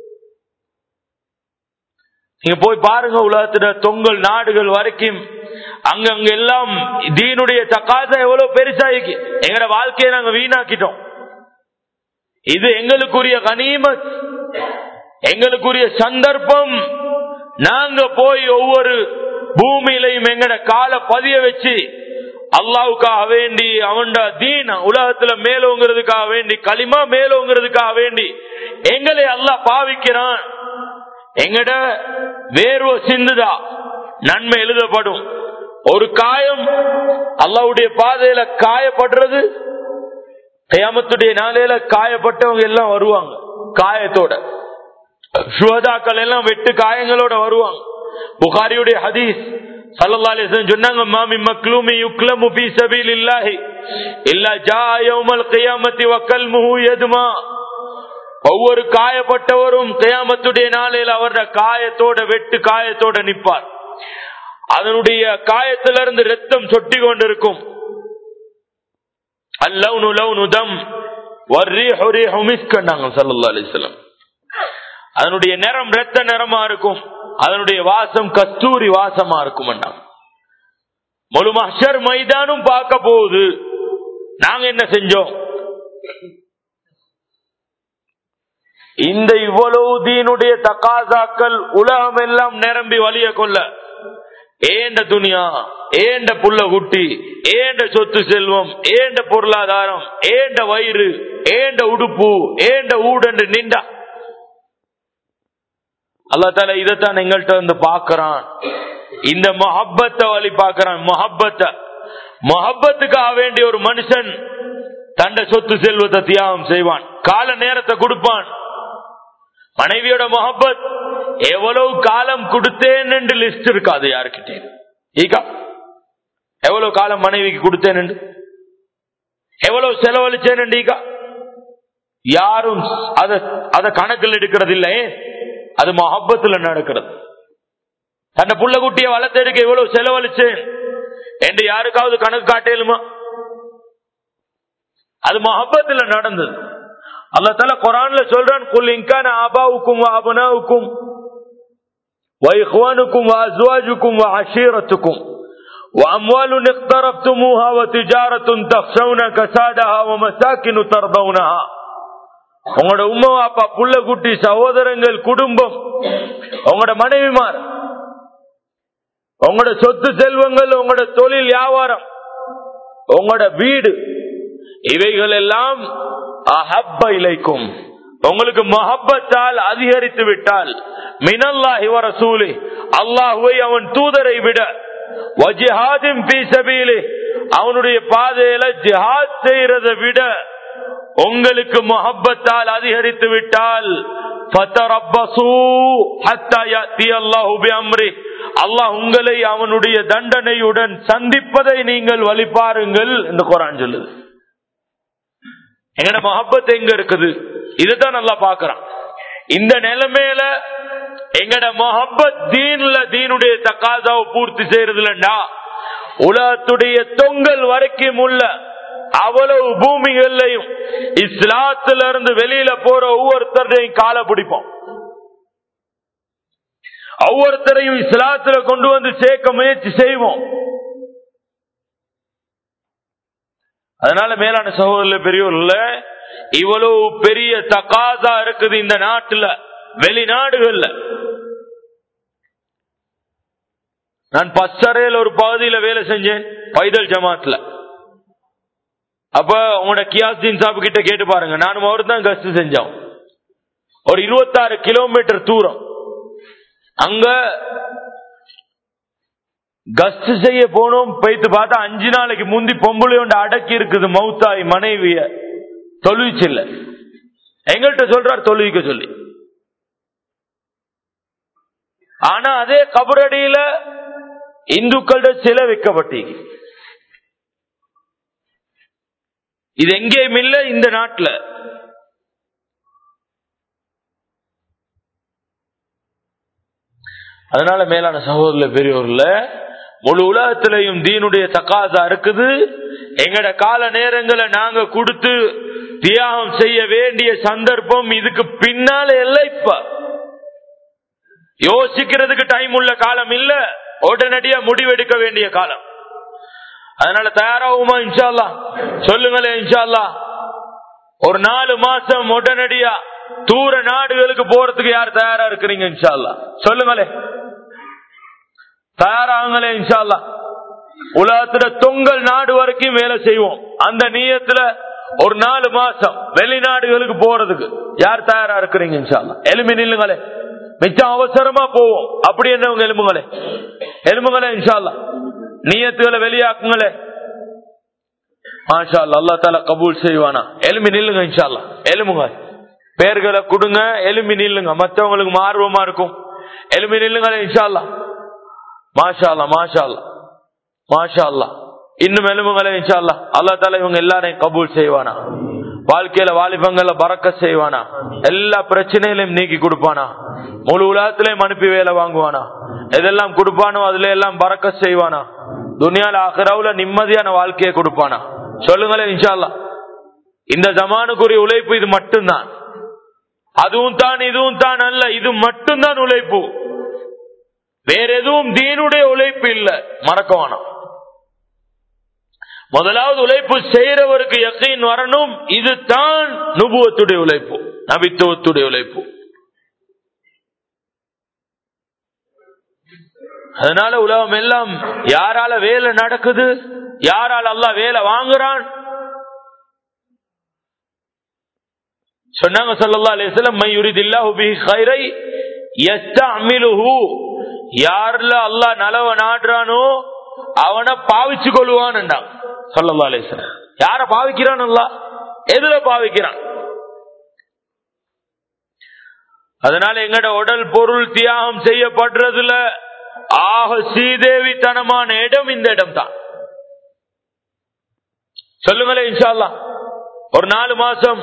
நீங்க போய் பாருங்க உலகத்துல தொங்கல் நாடுகள் வரைக்கும் அங்க அங்க எல்லாம் தீனுடைய தக்காசா எவ்வளவு பெருசாயிக்கு எங்கட வாழ்க்கையை நாங்க வீணாக்கிட்டோம் இது எங்களுக்குரிய கனிமத் எங்களுக்குரிய சந்தர்ப்பம் நாங்க போய் ஒவ்வொரு பூமியிலையும் எங்கட கால பதிய வச்சு அல்லாவுக்காக வேண்டி அவன்ட தீன் உலகத்துல மேலோங்கிறதுக்காக வேண்டி களிமா மேலோங்கிறதுக்காக வேண்டி எங்களை அல்லாஹ் பாவிக்கிறான் எங்கட வேர்வை சிந்துதா நன்மை எழுதப்படும் ஒரு காயம் அல்லாவுடைய பாதையில காயப்படுறது கயாமத்துடைய நாளையில காயப்பட்டவங்க எல்லாம் வருவாங்க காயத்தோட சுவதாக்கள் எல்லாம் வெட்டு காயங்களோட வருவாங்க புகாரியுடைய ஹதீஸ் ஸல்லல்லாஹு அலைஹி வஸல்லம் சொன்னாங்க மாமி மக்லூமி யுக்லமு ஃபீ சபீலில்லாஹி இல்லா ஜா யௌமல் கியாமத்தி வ கல்முஹு யதுமா ஒவ்வொரு காயப்பட்டவரும் கியாமத்துடைய நாளில் அவருடைய காயத்தோட வெட்டு காயத்தோட நிற்பார் அதனுடைய காயத்திலிருந்து ரத்தம் சொட்டி கொண்டிருக்கும் அல்லவுனு லவுனு தம் வர்ரீஹு ரீஹு மிஸ்க் நாங்க ஸல்லல்லாஹு அலைஹி வஸல்லம் அதனுடைய நிறம் ரத்த நிறமா இருக்கும் அதனுடைய வாசம் கஸ்தூரி வாசமா இருக்கும் முழு மஹ்ஷர் மைதானும் பார்க்க போகுது நாங்க என்ன செஞ்சோம் இந்த இவ்வளவு தீனுடைய தக்காசாக்கள் உலகம் எல்லாம் நிரம்பி வலிய கொள்ள ஏண்ட துணியா ஏண்ட புள்ள குட்டி ஏண்ட சொத்து செல்வம் ஏண்ட பொருளாதாரம் ஏண்ட வயிறு ஏண்ட உடுப்பு ஏண்ட ஊடண்டு நின்றா அல்லா தால இதைத்தான் எங்கள்கிட்ட வந்து பாக்குறான் இந்த மொஹப்பத்தை வழி பாக்குறான் மொஹப்பத்தை மொஹப்பத்துக்காக வேண்டிய ஒரு மனுஷன் தண்ட சொத்து செல்வத்தை தியாகம் செய்வான் கால நேரத்தை கொடுப்பான் மனைவியோட மொஹப்பத் எவ்வளவு காலம் கொடுத்தேன் என்று லிஸ்ட் இருக்காது யாருக்கிட்டே ஈகா எவ்வளவு காலம் மனைவிக்கு கொடுத்தேன் என்று எவ்வளவு செலவழிச்சேன் ஈகா யாரும் அத அத கணக்கில் எடுக்கிறது இல்லை அது மொஹப்பத்துல நடக்கிறது தன்னை புள்ள குட்டிய வளர்த்தெடுக்க எவ்வளவு செலவழிச்சேன் என்று யாருக்காவது கணக்கு காட்டேலுமா அது மொஹப்பத்துல நடந்தது அல்லா தலா குரான்ல சொல்றான் குல் இன்கான ஆபாவுக்கும் அபனாவுக்கும் وإخوانكم وأزواجكم وعشيرتكم وأموال اقترفتموها وتجارة تخشون كسادها ومساكن ترضونها உங்களோட உம்மா அப்பா புள்ள குட்டி சகோதரங்கள் குடும்பம் உங்களோட மனைவிமார் உங்களோட சொத்து செல்வங்கள் உங்களோட தொழில் வியாபாரம் உங்களோட வீடு இவைகள் எல்லாம் அஹப்ப இலைக்கும் உங்களுக்கு மஹப்பத்தால் அதிகரித்து விட்டால் மினல்லாஹி வ ரசூலி அல்லாஹுவை அவன் தூதரை விட வஜிஹாதின் ஃபீ சபீலி அவனுடைய பாதையில ஜிஹாத் செய்யறதை விட உங்களுக்கு மொஹப்பத்தால் அதிகரித்து விட்டால் அல்லாஹ் உங்களை அவனுடைய தண்டனையுடன் சந்திப்பதை நீங்கள் வழிபாருங்கள் என்று குரான் சொல்லுது எங்கட மொஹப்பத் எங்க இருக்குது இதுதான் நல்லா பாக்குறான் இந்த நிலைமையில எங்கட மொஹப்பத் தீன்ல தீனுடைய தக்காசாவை பூர்த்தி செய்யறதுலண்டா உலகத்துடைய தொங்கல் வரைக்கும் உள்ள அவ்வளவு பூமிகள்லையும் இஸ்லாத்துல இருந்து வெளியில போற ஒவ்வொருத்தரையும் கால பிடிப்போம் ஒவ்வொருத்தரையும் இஸ்லாத்துல கொண்டு வந்து சேர்க்க முயற்சி செய்வோம் அதனால மேலான சகோதர பெரியோர்ல இவ்வளவு பெரிய தக்காசா இருக்குது இந்த நாட்டுல வெளிநாடுகள்ல நான் பச்சரையில் ஒரு பகுதியில வேலை செஞ்சேன் பைதல் ஜமாத்ல அப்ப உங்களோட கியாஸ்தீன் சாப்பு கிட்ட கேட்டு பாருங்க நானும் அவர் தான் கஸ்ட் செஞ்சோம் ஒரு இருபத்தாறு கிலோமீட்டர் தூரம் அங்க கஸ்ட் செய்ய போனோம் போயிட்டு பார்த்தா அஞ்சு நாளைக்கு முந்தி பொம்பளை ஒன்று அடக்கி இருக்குது மௌத்தாய் மனைவிய தொழுவிச்சில்ல எங்கள்கிட்ட சொல்றார் தொழுவிக்க சொல்லி ஆனா அதே கபரடியில இந்துக்கள்கிட்ட சிலை வைக்கப்பட்டீங்க இது எங்கேயும் இல்ல இந்த நாட்டுல அதனால மேலான சகோதர பெரியோர்ல முழு உலகத்திலையும் தீனுடைய தக்காசா இருக்குது எங்கட கால நேரங்களை நாங்க கொடுத்து தியாகம் செய்ய வேண்டிய சந்தர்ப்பம் இதுக்கு பின்னால இல்ல இப்ப யோசிக்கிறதுக்கு டைம் உள்ள காலம் இல்ல உடனடியா முடிவெடுக்க வேண்டிய காலம் அதனால தயாராகுமா இன்ஷால்லா சொல்லுங்களேன் இன்ஷால்லா ஒரு நாலு மாசம் உடனடியா தூர நாடுகளுக்கு போறதுக்கு யார் தயாரா இருக்கிறீங்க இன்ஷால்லா சொல்லுங்களே தயாராகுங்களே இன்ஷால்லா உலகத்துல தொங்கல் நாடு வரைக்கும் வேலை செய்வோம் அந்த நீயத்துல ஒரு நாலு மாசம் வெளிநாடுகளுக்கு போறதுக்கு யார் தயாரா இருக்கிறீங்க இன்ஷால்லா எலும்பி நில்லுங்களே மிச்சம் அவசரமா போவோம் அப்படி என்னவங்க எலும்புங்களே எலும்புங்களே இன்ஷால்லா நீயத்துகளை வெளியாக்குங்களே மாஷா அல்லா தால கபூல் செய்வானா எலும்பி நில்லுங்க இன்ஷால்லா எலும்புங்க பேர்களை கொடுங்க எலும்பி நில்லுங்க மற்றவங்களுக்கு ஆர்வமா இருக்கும் எலும்பி நில்லுங்களே இன்ஷால்லா மாஷா அல்லா மாஷா அல்லா மாஷா அல்லா இன்னும் எலும்புகளை இன்ஷா அல்லா அல்லா தால இவங்க எல்லாரையும் கபூல் செய்வானா வாழ்க்கையில வாலிபங்கள்ல பறக்க செய்வானா எல்லா பிரச்சனைகளையும் நீக்கி கொடுப்பானா முழு உலகத்திலையும் அனுப்பி வேலை வாங்குவானா எதெல்லாம் கொடுப்பானோ அதுல எல்லாம் பறக்க செய்வானா துனியால அகரவுல நிம்மதியான வாழ்க்கையை கொடுப்பானா சொல்லுங்களேன் இன்ஷா அல்லா இந்த ஜமானுக்குரிய உழைப்பு இது மட்டும்தான் அதுவும் தான் இதுவும் தான் அல்ல இது மட்டும்தான் உழைப்பு வேற எதுவும் தீனுடைய உழைப்பு இல்ல மறக்கவானா முதலாவது உழைப்பு செய்யறவருக்கு யக்கீன் வரணும் இது தான் நுபுவத்துடைய உழைப்பு நபித்துவத்துடைய உழைப்பு அதனால உலகம் எல்லாம் யாரால வேலை நடக்குது யாரால அல்லாஹ் வேலை வாங்குறான் சொன்னாங்க ஸல்லல்லாஹு அலைஹி வஸல்லம் மை யுரிதில்லாஹு பிஹி கைரை யஸ்தஅமிலுஹு யார்ல அல்லாஹ் நலவ நாடுறானோ அவனை பாவிச்சு கொள்வான் ஸல்லல்லாஹு அலைஹி வஸல்லம் யார பாவிக்கிறான் அல்லாஹ் எதுல பாவிக்கிறான் அதனால எங்கட உடல் பொருள் தியாகம் செய்யப்படுறதுல ஆக ஸ்ரீதேவித்தனமான இடம் இந்த இடம் தான் சொல்லுங்களேன் இன்ஷா அல்லாஹ் ஒரு நாலு மாசம்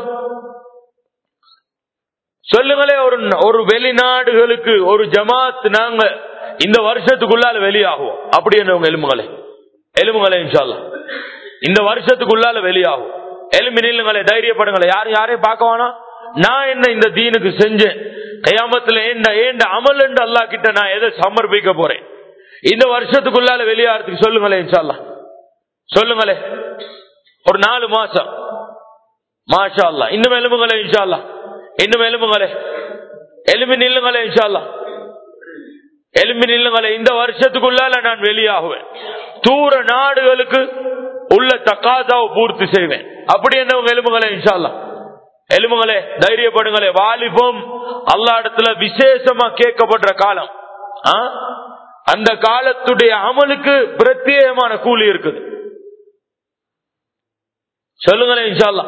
சொல்லுங்களே ஒரு ஒரு வெளிநாடுகளுக்கு ஒரு ஜமாத் நாங்க இந்த வருஷத்துக்குள்ளால வெளியாகும் அப்படி என்னவங்க எலும்புகளே எலும்புகளே இன்ஷால்லா இந்த வருஷத்துக்குள்ளால வெளியாகும் எலும்பி நில்லுங்களே தைரியப்படுங்களே யாரும் யாரையும் பார்க்க வேணாம் நான் என்ன இந்த தீனுக்கு செஞ்சேன் கயாமத்துல ஏண்ட ஏண்ட அமல் என்று அல்லா கிட்ட நான் எதை சமர்ப்பிக்க போறேன் இந்த வருஷத்துக்குள்ளால வெளியாகிறதுக்கு சொல்லுங்களே இன்ஷால்லா சொல்லுங்களே ஒரு நாலு மாசம் மாஷா அல்லா இன்னும் எலும்புங்களே இன்ஷா அல்லா இன்னும் எலும்புங்களே எலும்பி நில்லுங்களே இன்ஷால்லா எலும்பி நில்லுங்களே இந்த வருஷத்துக்குள்ளால நான் வெளியாகுவேன் தூர நாடுகளுக்கு உள்ள தக்காதாவை பூர்த்தி செய்வேன் அப்படி என்ன உங்க எலும்புங்களே இன்ஷால்லா எலும்புங்களே தைரியப்படுங்களே வாலிபம் அல்லா இடத்துல விசேஷமா கேட்கப்படுற காலம் ஆ? அந்த காலத்துடைய அமலுக்கு பிரத்யேகமான கூலி இருக்குது சொல்லுங்களேன் இன்ஷால்லா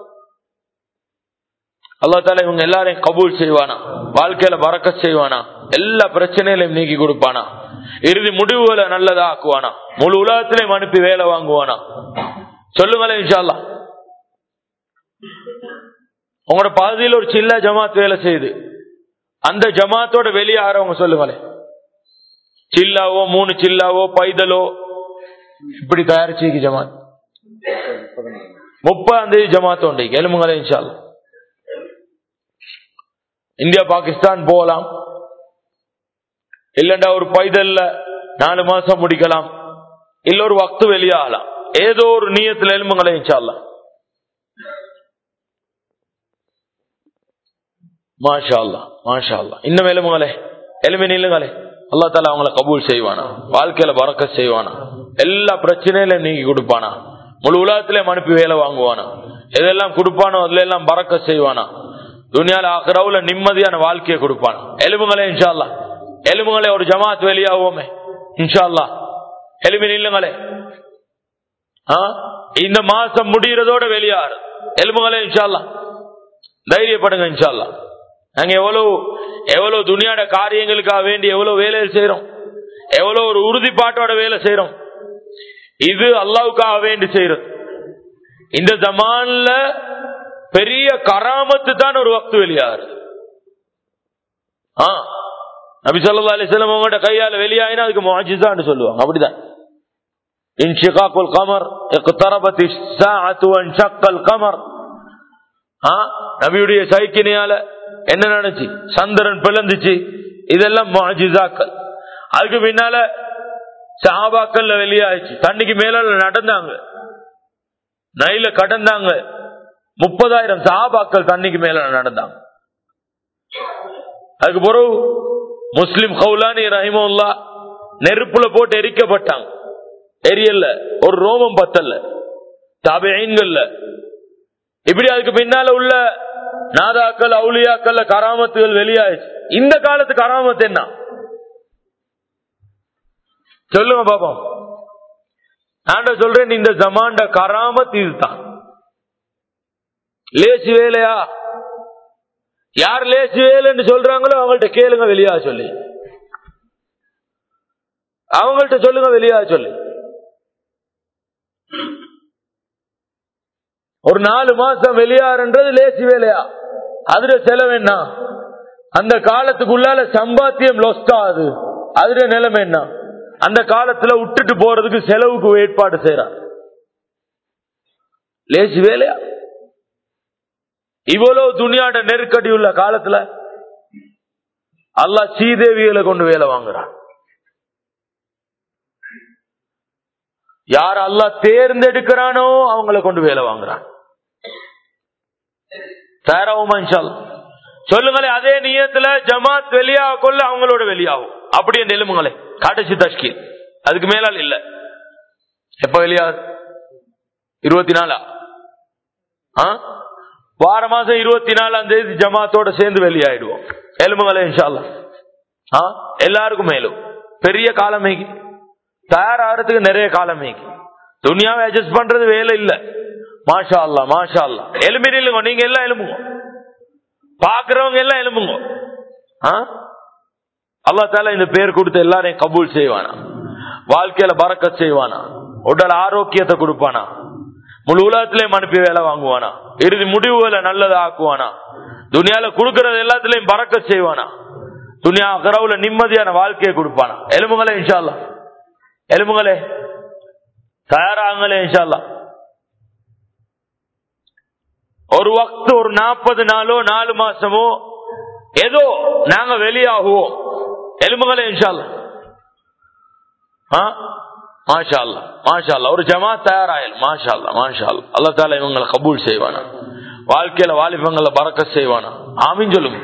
அல்லா தால இவங்க எல்லாரையும் கபூல் செய்வானா வாழ்க்கையில பறக்க செய்வானா எல்லா பிரச்சனைகளையும் நீக்கி கொடுப்பானா இறுதி முடிவுகளை நல்லதா ஆக்குவானா முழு உலகத்திலையும் அனுப்பி வேலை வாங்குவானா சொல்லுங்களேன் இன்ஷால்லா உங்களோட பகுதியில் ஒரு சில்ல ஜமாத் வேலை செய்யுது அந்த ஜமாத்தோட வெளியே ஆறவங்க சொல்லுங்களேன் சில்லாவோ மூணு சில்லாவோ பைதலோ இப்படி தயாரிச்சு ஜமாத் முப்பதாம் தேதி ஜமாத் உண்டு எலும்புங்களே இன்ஷால்லா இந்தியா பாகிஸ்தான் போகலாம் இல்லண்டா ஒரு பைதல்ல நாலு மாசம் முடிக்கலாம் இல்ல ஒரு வக்து வெளியாகலாம் ஏதோ ஒரு நீயத்துல எலும்புங்களை இன்ஷால்லாம் மாஷா அல்லா மாஷா அல்லா இன்னும் எலும்புங்களே எலும்பி நில்லுங்களே அல்லா தால அவங்கள கபூல் செய்வானா வாழ்க்கையில பறக்க செய்வானா எல்லா பிரச்சனையிலும் நீங்கி கொடுப்பானா முழு உலகத்திலேயும் அனுப்பி வேலை வாங்குவானா எதெல்லாம் கொடுப்பானோ அதுல எல்லாம் பறக்க செய்வானா துனியால ஆக்கிறவுல நிம்மதியான வாழ்க்கையை கொடுப்பான் எலும்புங்களே இன்ஷால்லா எலும்புங்களே ஒரு ஜமாத் வெளியாகுவோமே இன்ஷால்லா எலும்பி நில்லுங்களே ஆ? இந்த மாசம் முடிகிறதோட வெளியாறு எலும்புங்களே இன்ஷால்லா தைரியப்படுங்க இன்ஷால்லா நாங்க எவ்வளவு எவ்வளவு துணியாட காரியங்களுக்காக வேண்டி எவ்வளவு வேலையை செய்யறோம் எவ்வளவு ஒரு உறுதிப்பாட்டோட வேலை செய்யறோம் இது அல்லாவுக்காக வேண்டி செய்யறது இந்த ஜமான்ல பெரிய கராமத்து தான் ஒரு வக்து வெளியாகுது ஆ நபி சொல்லா அலிஸ்லாம் அவங்கள்ட்ட கையால வெளியாகினா அதுக்கு மாஜிசான்னு சொல்லுவாங்க அப்படிதான் இன்ஷிகாக்குல் கமர் اقتربت الساعة وانشق القمر ஆ நபியுடைய சைக்கினையால என்ன நடந்துச்சு சந்திரன் பிளந்துச்சு இதெல்லாம் மாஜிசாக்கள் அதுக்கு பின்னால சாபாக்கள்ல வெளியாயிடுச்சு தண்ணிக்கு மேல நடந்தாங்க நைல கடந்தாங்க முப்பதாயிரம் சாபாக்கள் தண்ணிக்கு மேல நடந்தாங்க அதுக்கு பிறகு முஸ்லிம் கௌலானி ரஹிமுல்லா நெருப்புல போட்டு எரிக்கப்பட்டாங்க எரியல்ல ஒரு ரோமம் பத்தல்ல தாபைன்கள்ல இப்படி அதுக்கு பின்னால உள்ள நாதாக்கள் அவுளியாக்கள் கராமத்துகள் வெளியாயிடுச்சு இந்த காலத்து கராமத்து என்ன சொல்லுங்க பாப்போம் நான் சொல்றேன் இந்த ஜமாண்ட கராமத் இதுதான் லேசி வேலையா யார் லேசி வேலைன்னு சொல்றாங்களோ அவங்கள்ட்ட கேளுங்க வெளியா சொல்லி அவங்கள்ட்ட சொல்லுங்க வெளியாக சொல்லு ஒரு நாலு மாசம் வெளியாறுன்றது லேசி வேலையா அதுல செலவு என்ன அந்த காலத்துக்குள்ளால சம்பாத்தியம் லொஸ்ட் ஆகுது அதுல நிலைமை என்ன அந்த காலத்துல விட்டுட்டு போறதுக்கு செலவுக்கு ஏற்பாடு செய்யறான் லேசி வேலையா இவ்வளவு துணியாட நெருக்கடி உள்ள காலத்துல அல்லாஹ் சீதேவிகளை கொண்டு வேலை வாங்குறான் யார் அல்லாஹ் தேர்ந்தெடுக்கிறானோ அவங்கள கொண்டு வேலை வாங்குறான் தயாராகுமா இன்ஷால் சொல்லுங்களே அதே நியத்துல ஜமாத் வெளியாக கொள்ள அவங்களோட வெளியாகும் அப்படி என் எலும்புங்களே கடைசி தஷ்கீல் அதுக்கு மேலால் இல்ல எப்ப வெளியாகுது இருபத்தி நாலா ஆ? வார மாசம் இருபத்தி நாலாம் தேதி ஜமாத்தோட சேர்ந்து வெளியாயிடுவோம் எலும்புங்களே இன்ஷால்லா ஆ? எல்லாருக்கும் மேலும் பெரிய காலமேக்கு தயாராகிறதுக்கு நிறைய காலமேக்கு துணியாவை அட்ஜஸ்ட் பண்றது வேலை இல்ல மாஷா அல்லா மாஷா அல்லா எலும்பி நில்லுங்க நீங்க எல்லாம் எலும்புங்க பாக்குறவங்க எல்லாம் எலும்புங்க ஆ? அல்லாஹ் தாலா இந்த பேர் கொடுத்து எல்லாரையும் கபூல் செய்வானா வாழ்க்கையில பறக்க செய்வானா உடல் ஆரோக்கியத்தை கொடுப்பானா முழு உலகத்திலையும் அனுப்பி வேலை வாங்குவானா இறுதி முடிவுகளை நல்லதா ஆக்குவானா துனியால கொடுக்கறது எல்லாத்திலையும் பறக்க செய்வானா துனியா கரவுல நிம்மதியான வாழ்க்கையை கொடுப்பானா எலும்புங்களே இன்ஷால்லா எலும்புங்களே தயாராங்களே இன்ஷால்லா ஒரு வக்து ஒரு நாற்பது நாளோ நாலு மாசமோ ஏதோ நாங்க வெளியாகுவோம் எலும்புகளே இன்ஷால்லா ஆ? மாஷா அல்லா மாஷா அல்லா ஒரு ஜமாத் தயாராயல் மாஷா அல்லா மாஷா அல்லா அல்லா தால இவங்களை கபூல் செய்வானா வாழ்க்கையில வாலிபங்களை பறக்க செய்வானா ஆமின் சொல்லுங்க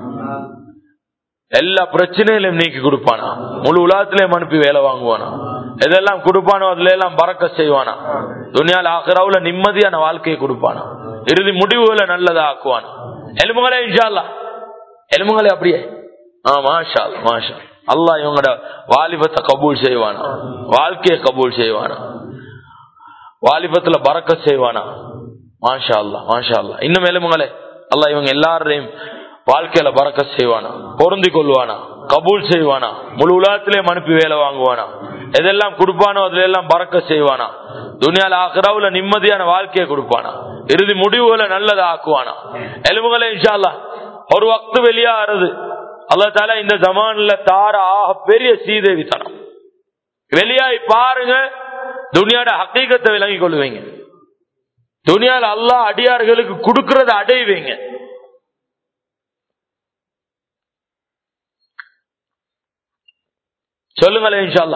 எல்லா பிரச்சனையிலும் நீக்கி கொடுப்பானா முழு உலகத்திலையும் அனுப்பி வேலை வாங்குவானா எதெல்லாம் கொடுப்பானோ அதுல எல்லாம் பறக்க செய்வானா துணியால ஆகிறாவுல நிம்மதியான வாழ்க்கையை கொடுப்பானா இறுதி முடிவுகளை நல்லதா ஆக்குவானா எலும்புகளே இன்ஷா அல்லா எலும்புகளே அப்படியே ஆ மாஷா அல்லா, மாஷா அல்லாஹ் இவங்களோட வாலிபத்தை கபூல் செய்வானா வாழ்க்கையை கபூல் செய்வானா வாலிபத்துல பறக்க செய்வானா மாஷா அல்லா மாஷா அல்லா இன்னும் எலும்புங்களே அல்லாஹ் இவங்க எல்லாரையும் வாழ்க்கையில பறக்க செய்வானா பொருந்தி கொள்வானா கபூல் செய்வானா முழு உலகத்திலேயும் அனுப்பி வேலை வாங்குவானா எதெல்லாம் கொடுப்பானோ அதுல எல்லாம் பறக்க செய்வானா துனியால ஆக்ராவுல நிம்மதியான வாழ்க்கையை கொடுப்பானா இறுதி முடிவுகளை நல்லதா ஆக்குவானா எலும்புகளே இன்ஷா அல்லாஹ் ஒரு வக்து வெளியாகிறது அல்லா தால இந்த ஜமான்ல தார ஆக பெரிய சீதேவி தனம் வெளியாய் பாருங்க துனியாட ஹக்கீகத்தை விளங்கி கொள்வீங்க துனியால அல்லாஹ் அடியார்களுக்கு கொடுக்கறத அடைவீங்க சொல்லுங்களே இன்ஷால்லா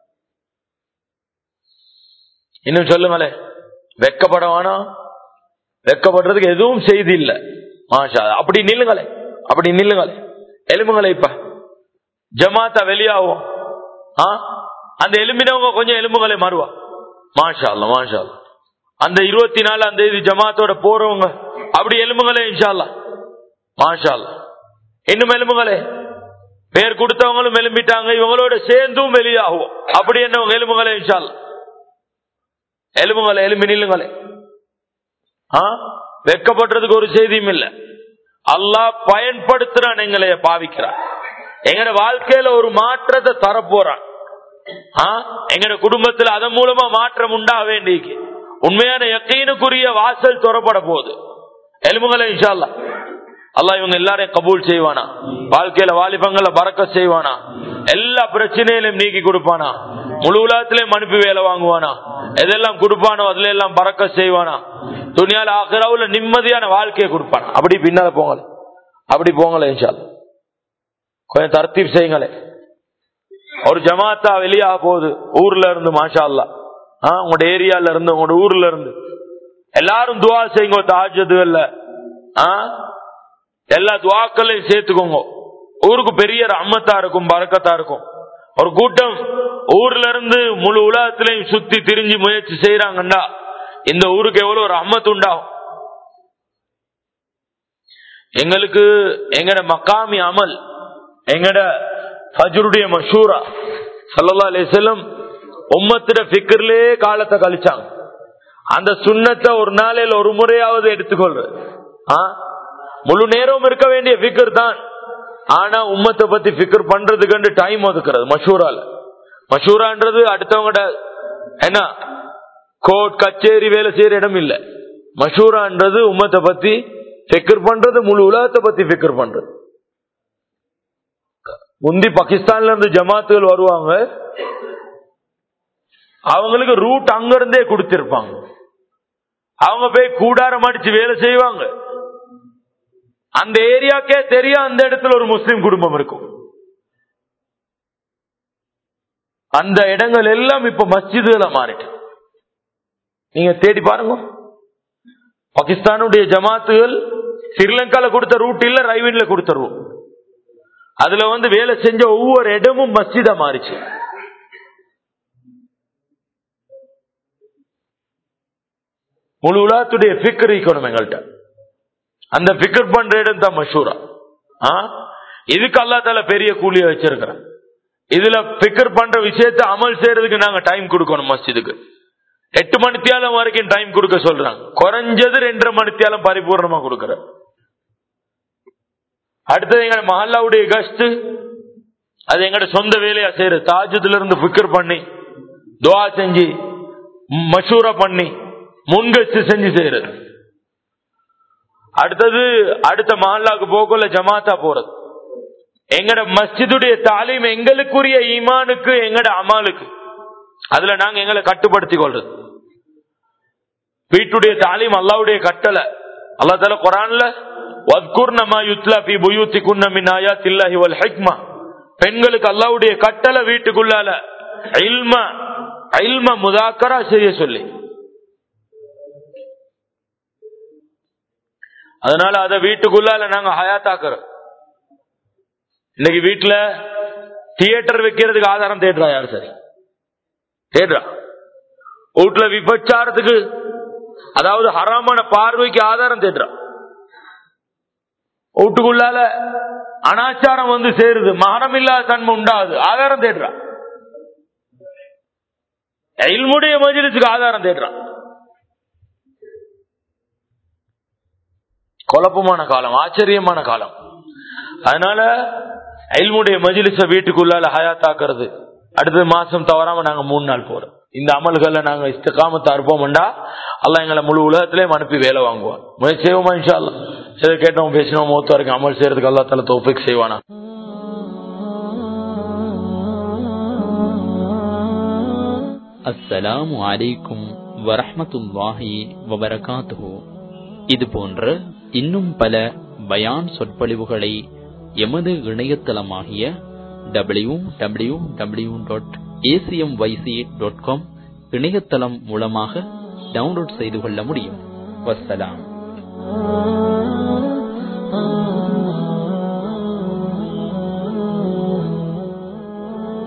இன்னும் சொல்லுங்களே வெக்கப்பட வேணாம் வெக்கப்படுறதுக்கு எதுவும் செய்தி இல்ல மாஷா அப்படி நில்லுங்களே அப்படி நில்லுங்களே எலும்புங்களே இப்ப ஜமாத்தா வெளியாகும் ஆ? அந்த எலும்பினவங்க கொஞ்சம் எலும்புகளை மாறுவா மாஷா அல்லா மாஷா அல்லா. அந்த இருபத்தி நாலாம் தேதி ஜமாத்தோட போறவங்க அப்படி எலும்புங்களே இன்ஷால்லா மாஷா அல்லா. இன்னும் எலும்புங்களே பேர் கொடுத்தவங்களும் எலும்பிட்டாங்க இவங்களோட சேர்ந்தும் வெளியாகும் அப்படி என்னவங்க எலும்புங்களே இன்ஷால் எலும்புங்களே எலும்பி நில்லுங்களே ஆ? வெட்கப்படுறதுக்கு ஒரு செய்தியும் இல்ல அல்லாஹ் பயன்படுத்துறான் எங்களை பாவிக்கிறான் எங்கட வாழ்க்கையில ஒரு மாற்றத்தை தரப்போறான் ஆ? எங்கட குடும்பத்துல அதன் மூலமா மாற்றம் உண்டாக வேண்டியது உண்மையான யக்கீனுக்குரிய வாசல் துறப்பட போகுது எலும்புங்களே இன்ஷால்லா அல்லாஹ் இவங்க எல்லாரையும் கபூல் செய்வானா வாழ்க்கையில வாலிபங்கள பறக்க செய்வானா எல்லா பிரச்சனையிலும் நீக்கி கொடுப்பானா முழு உலகத்திலையும் அனுப்பி வேலை வாங்குவானா எதெல்லாம் கொடுப்பானோ அதுல எல்லாம் பறக்க செய்வானா துணியால ஆகிறவுல நிம்மதியான வாழ்க்கையை கொடுப்பானா அப்படி பின்னால போங்களே அப்படி போங்களே இன்ஷால் கொஞ்சம் தர்த்தீப் செய்யுங்களே ஒரு ஜமாத்தா வெளியாக போகுது ஊர்ல இருந்து மாஷா அல்லா ஆ, உங்களோட ஏரியால இருந்து உங்களோட ஊர்ல இருந்து எல்லாரும் துவா செய்யுங்க தாஜதுல ஆ எல்லா துவாக்களையும் சேர்த்துக்கோங்க ஊருக்கு பெரிய ரம்மத்தா இருக்கும் பறக்கத்தா இருக்கும் ஒரு கூட்டம் ஊர்ல இருந்து முழு உலகத்திலையும் சுத்தி திரிஞ்சு முயற்சி செய்யறாங்கண்டா இந்த ஊருக்கு எவ்வளவு ஒரு அம்மத்து உண்டாகும் எங்களுக்கு எங்கட மக்காமி அமல் எங்கட ஃபஜ்ருடைய மஷூரா சல்லல்லா அலிசல்லம் உம்மத்திட ஃபிக்கர்லே காலத்தை கழிச்சாங்க அந்த சுண்ணத்தை ஒரு நாளையில் ஒரு முறையாவது எடுத்துக்கொள்ற ஆ? முழு நேரம் இருக்க வேண்டிய ஃபிக்கர் தான் ஆனா உம்மத்தை பத்தி ஃபிக்கர் பண்றதுக்கு டைம் ஒதுக்குறது மஷூரால மஷூரான்றது அடுத்தவங்கட என்ன கோர்ட் கச்சேரி வேலை செய்யற இடம் இல்ல மஷூரான்றது உம்மத்தை பத்தி ஃபிக்கர் பண்றது முழு உலகத்தை பத்தி ஃபிக்கர் பண்றது முந்தி பாகிஸ்தான்ல இருந்து ஜமாத்துகள் வருவாங்க அவங்களுக்கு ரூட் அங்க இருந்தே கொடுத்திருப்பாங்க அவங்க போய் கூடாரம் அடிச்சு வேலை செய்வாங்க அந்த ஏரியாக்கே தெரியா அந்த இடத்துல ஒரு முஸ்லிம் குடும்பம் இருக்கும் அந்த இடங்கள் எல்லாம் இப்ப மஸ்ஜிதுகள மாறிட்டு நீங்க தேடி பாருங்க பாகிஸ்தானுடைய ஜமாத்துகள் ஸ்ரீலங்கால கொடுத்த ரூட் இல்ல ரைவின்ல கொடுத்த ரூட் அதுல வந்து வேலை செஞ்ச ஒவ்வொரு இடமும் மஸ்ஜிதா மாறிச்சு முழு உலகத்துடைய ஃபிக்கர் ஈக்கணும் எங்கள்கிட்ட அந்த ஃபிக்கர் பண்ற இடம் தான் மஷூரா ஆ? இதுக்கு அல்லா தால பெரிய கூலிய வச்சிருக்கிறேன் இதுல பிக்கர் பண்ற விஷயத்த அமல் செய்யறதுக்கு நாங்க டைம் கொடுக்கணும் மஸ்ஜிதுக்கு எட்டு மணித்தியாலம் வரைக்கும் டைம் கொடுக்க சொல்றாங்க குறைஞ்சது ரெண்டரை மணித்தியாலம் பரிபூர்ணமா கொடுக்கற அடுத்தது எங்க மஹல்லாவுடைய கஷ்டு அது எங்கட சொந்த வேலையா செய்யறது தாஜத்துல இருந்து பிக்கர் பண்ணி துவா செஞ்சு மஷூரா பண்ணி முன்கஸ்து செஞ்சு செய்யறது அடுத்தது அடுத்த மஹல்லாக்கு போகல ஜமாத்தா போறது எங்கட மஸ்ஜிதுடைய தாலீம் எங்களுக்குரிய ஈமானுக்கு எங்கட அமாலுக்கு அதுல நாங்க எங்களை கட்டுப்படுத்திக் கொள்றது வீட்டுடைய தாலீம் அல்லாவுடைய கட்டளை அல்லா தால குரான்ல வத்குர்னமா யுத்லா பி புயூத்தி குன்ன மின் ஆயாத்தில்லாஹி வல் ஹிக்மா பெண்களுக்கு அல்லாவுடைய கட்டளை வீட்டுக்குள்ளால இல்ம இல்ம முதாக்கரா செய்ய சொல்லி அதனால அத வீட்டுக்குள்ளால நாங்க ஹயாத்தாக்குறோம் இன்னைக்கு வீட்டுல தியேட்டர் வைக்கிறதுக்கு ஆதாரம் தேடுறா யாரு சரி தேடுறா வீட்டுல விபச்சாரத்துக்கு அதாவது ஹராமான பார்வைக்கு ஆதாரம் தேடுறா வீட்டுக்குள்ளால அனாச்சாரம் வந்து சேருது மகரம் இல்லாத தன்மை உண்டாகுது ஆதாரம் தேடுறா இல்முடைய மஜிலிசுக்கு ஆதாரம் தேடுறான் குழப்பமான காலம் ஆச்சரியமான காலம் அதனால அயல்முடைய மஜிலிச வீட்டுக்குள்ளால ஹயாத்தாக்குறது அடுத்த மாசம் தவறாம நாங்க மூணு நாள் போறோம் இந்த அமல்கள்ல நாங்க இஷ்டகாமத்தை அறுப்போம்டா அல்ல எங்களை முழு உலகத்திலேயும் அனுப்பி வேலை வாங்குவோம் முயற்சி செய்வோமா இன்ஷா அல்லா சரி கேட்டோம் பேசினோம் மூத்த வரைக்கும் அமல் செய்யறதுக்கு அல்லா தலை தோப்பிக் செய்வானா அஸ்ஸலாமு அலைக்கும் வரஹ்மத்துல்லாஹி வபரகாத்துஹு இது போன்ற இன்னும் பல பயான் சொற்பொழிவுகளை எமது இணையதளமாகிய W W W dot ACM YC dot com இணையதளம் மூலமாக டவுன்லோட் செய்து கொள்ள முடியும் வஸ்ஸலாம்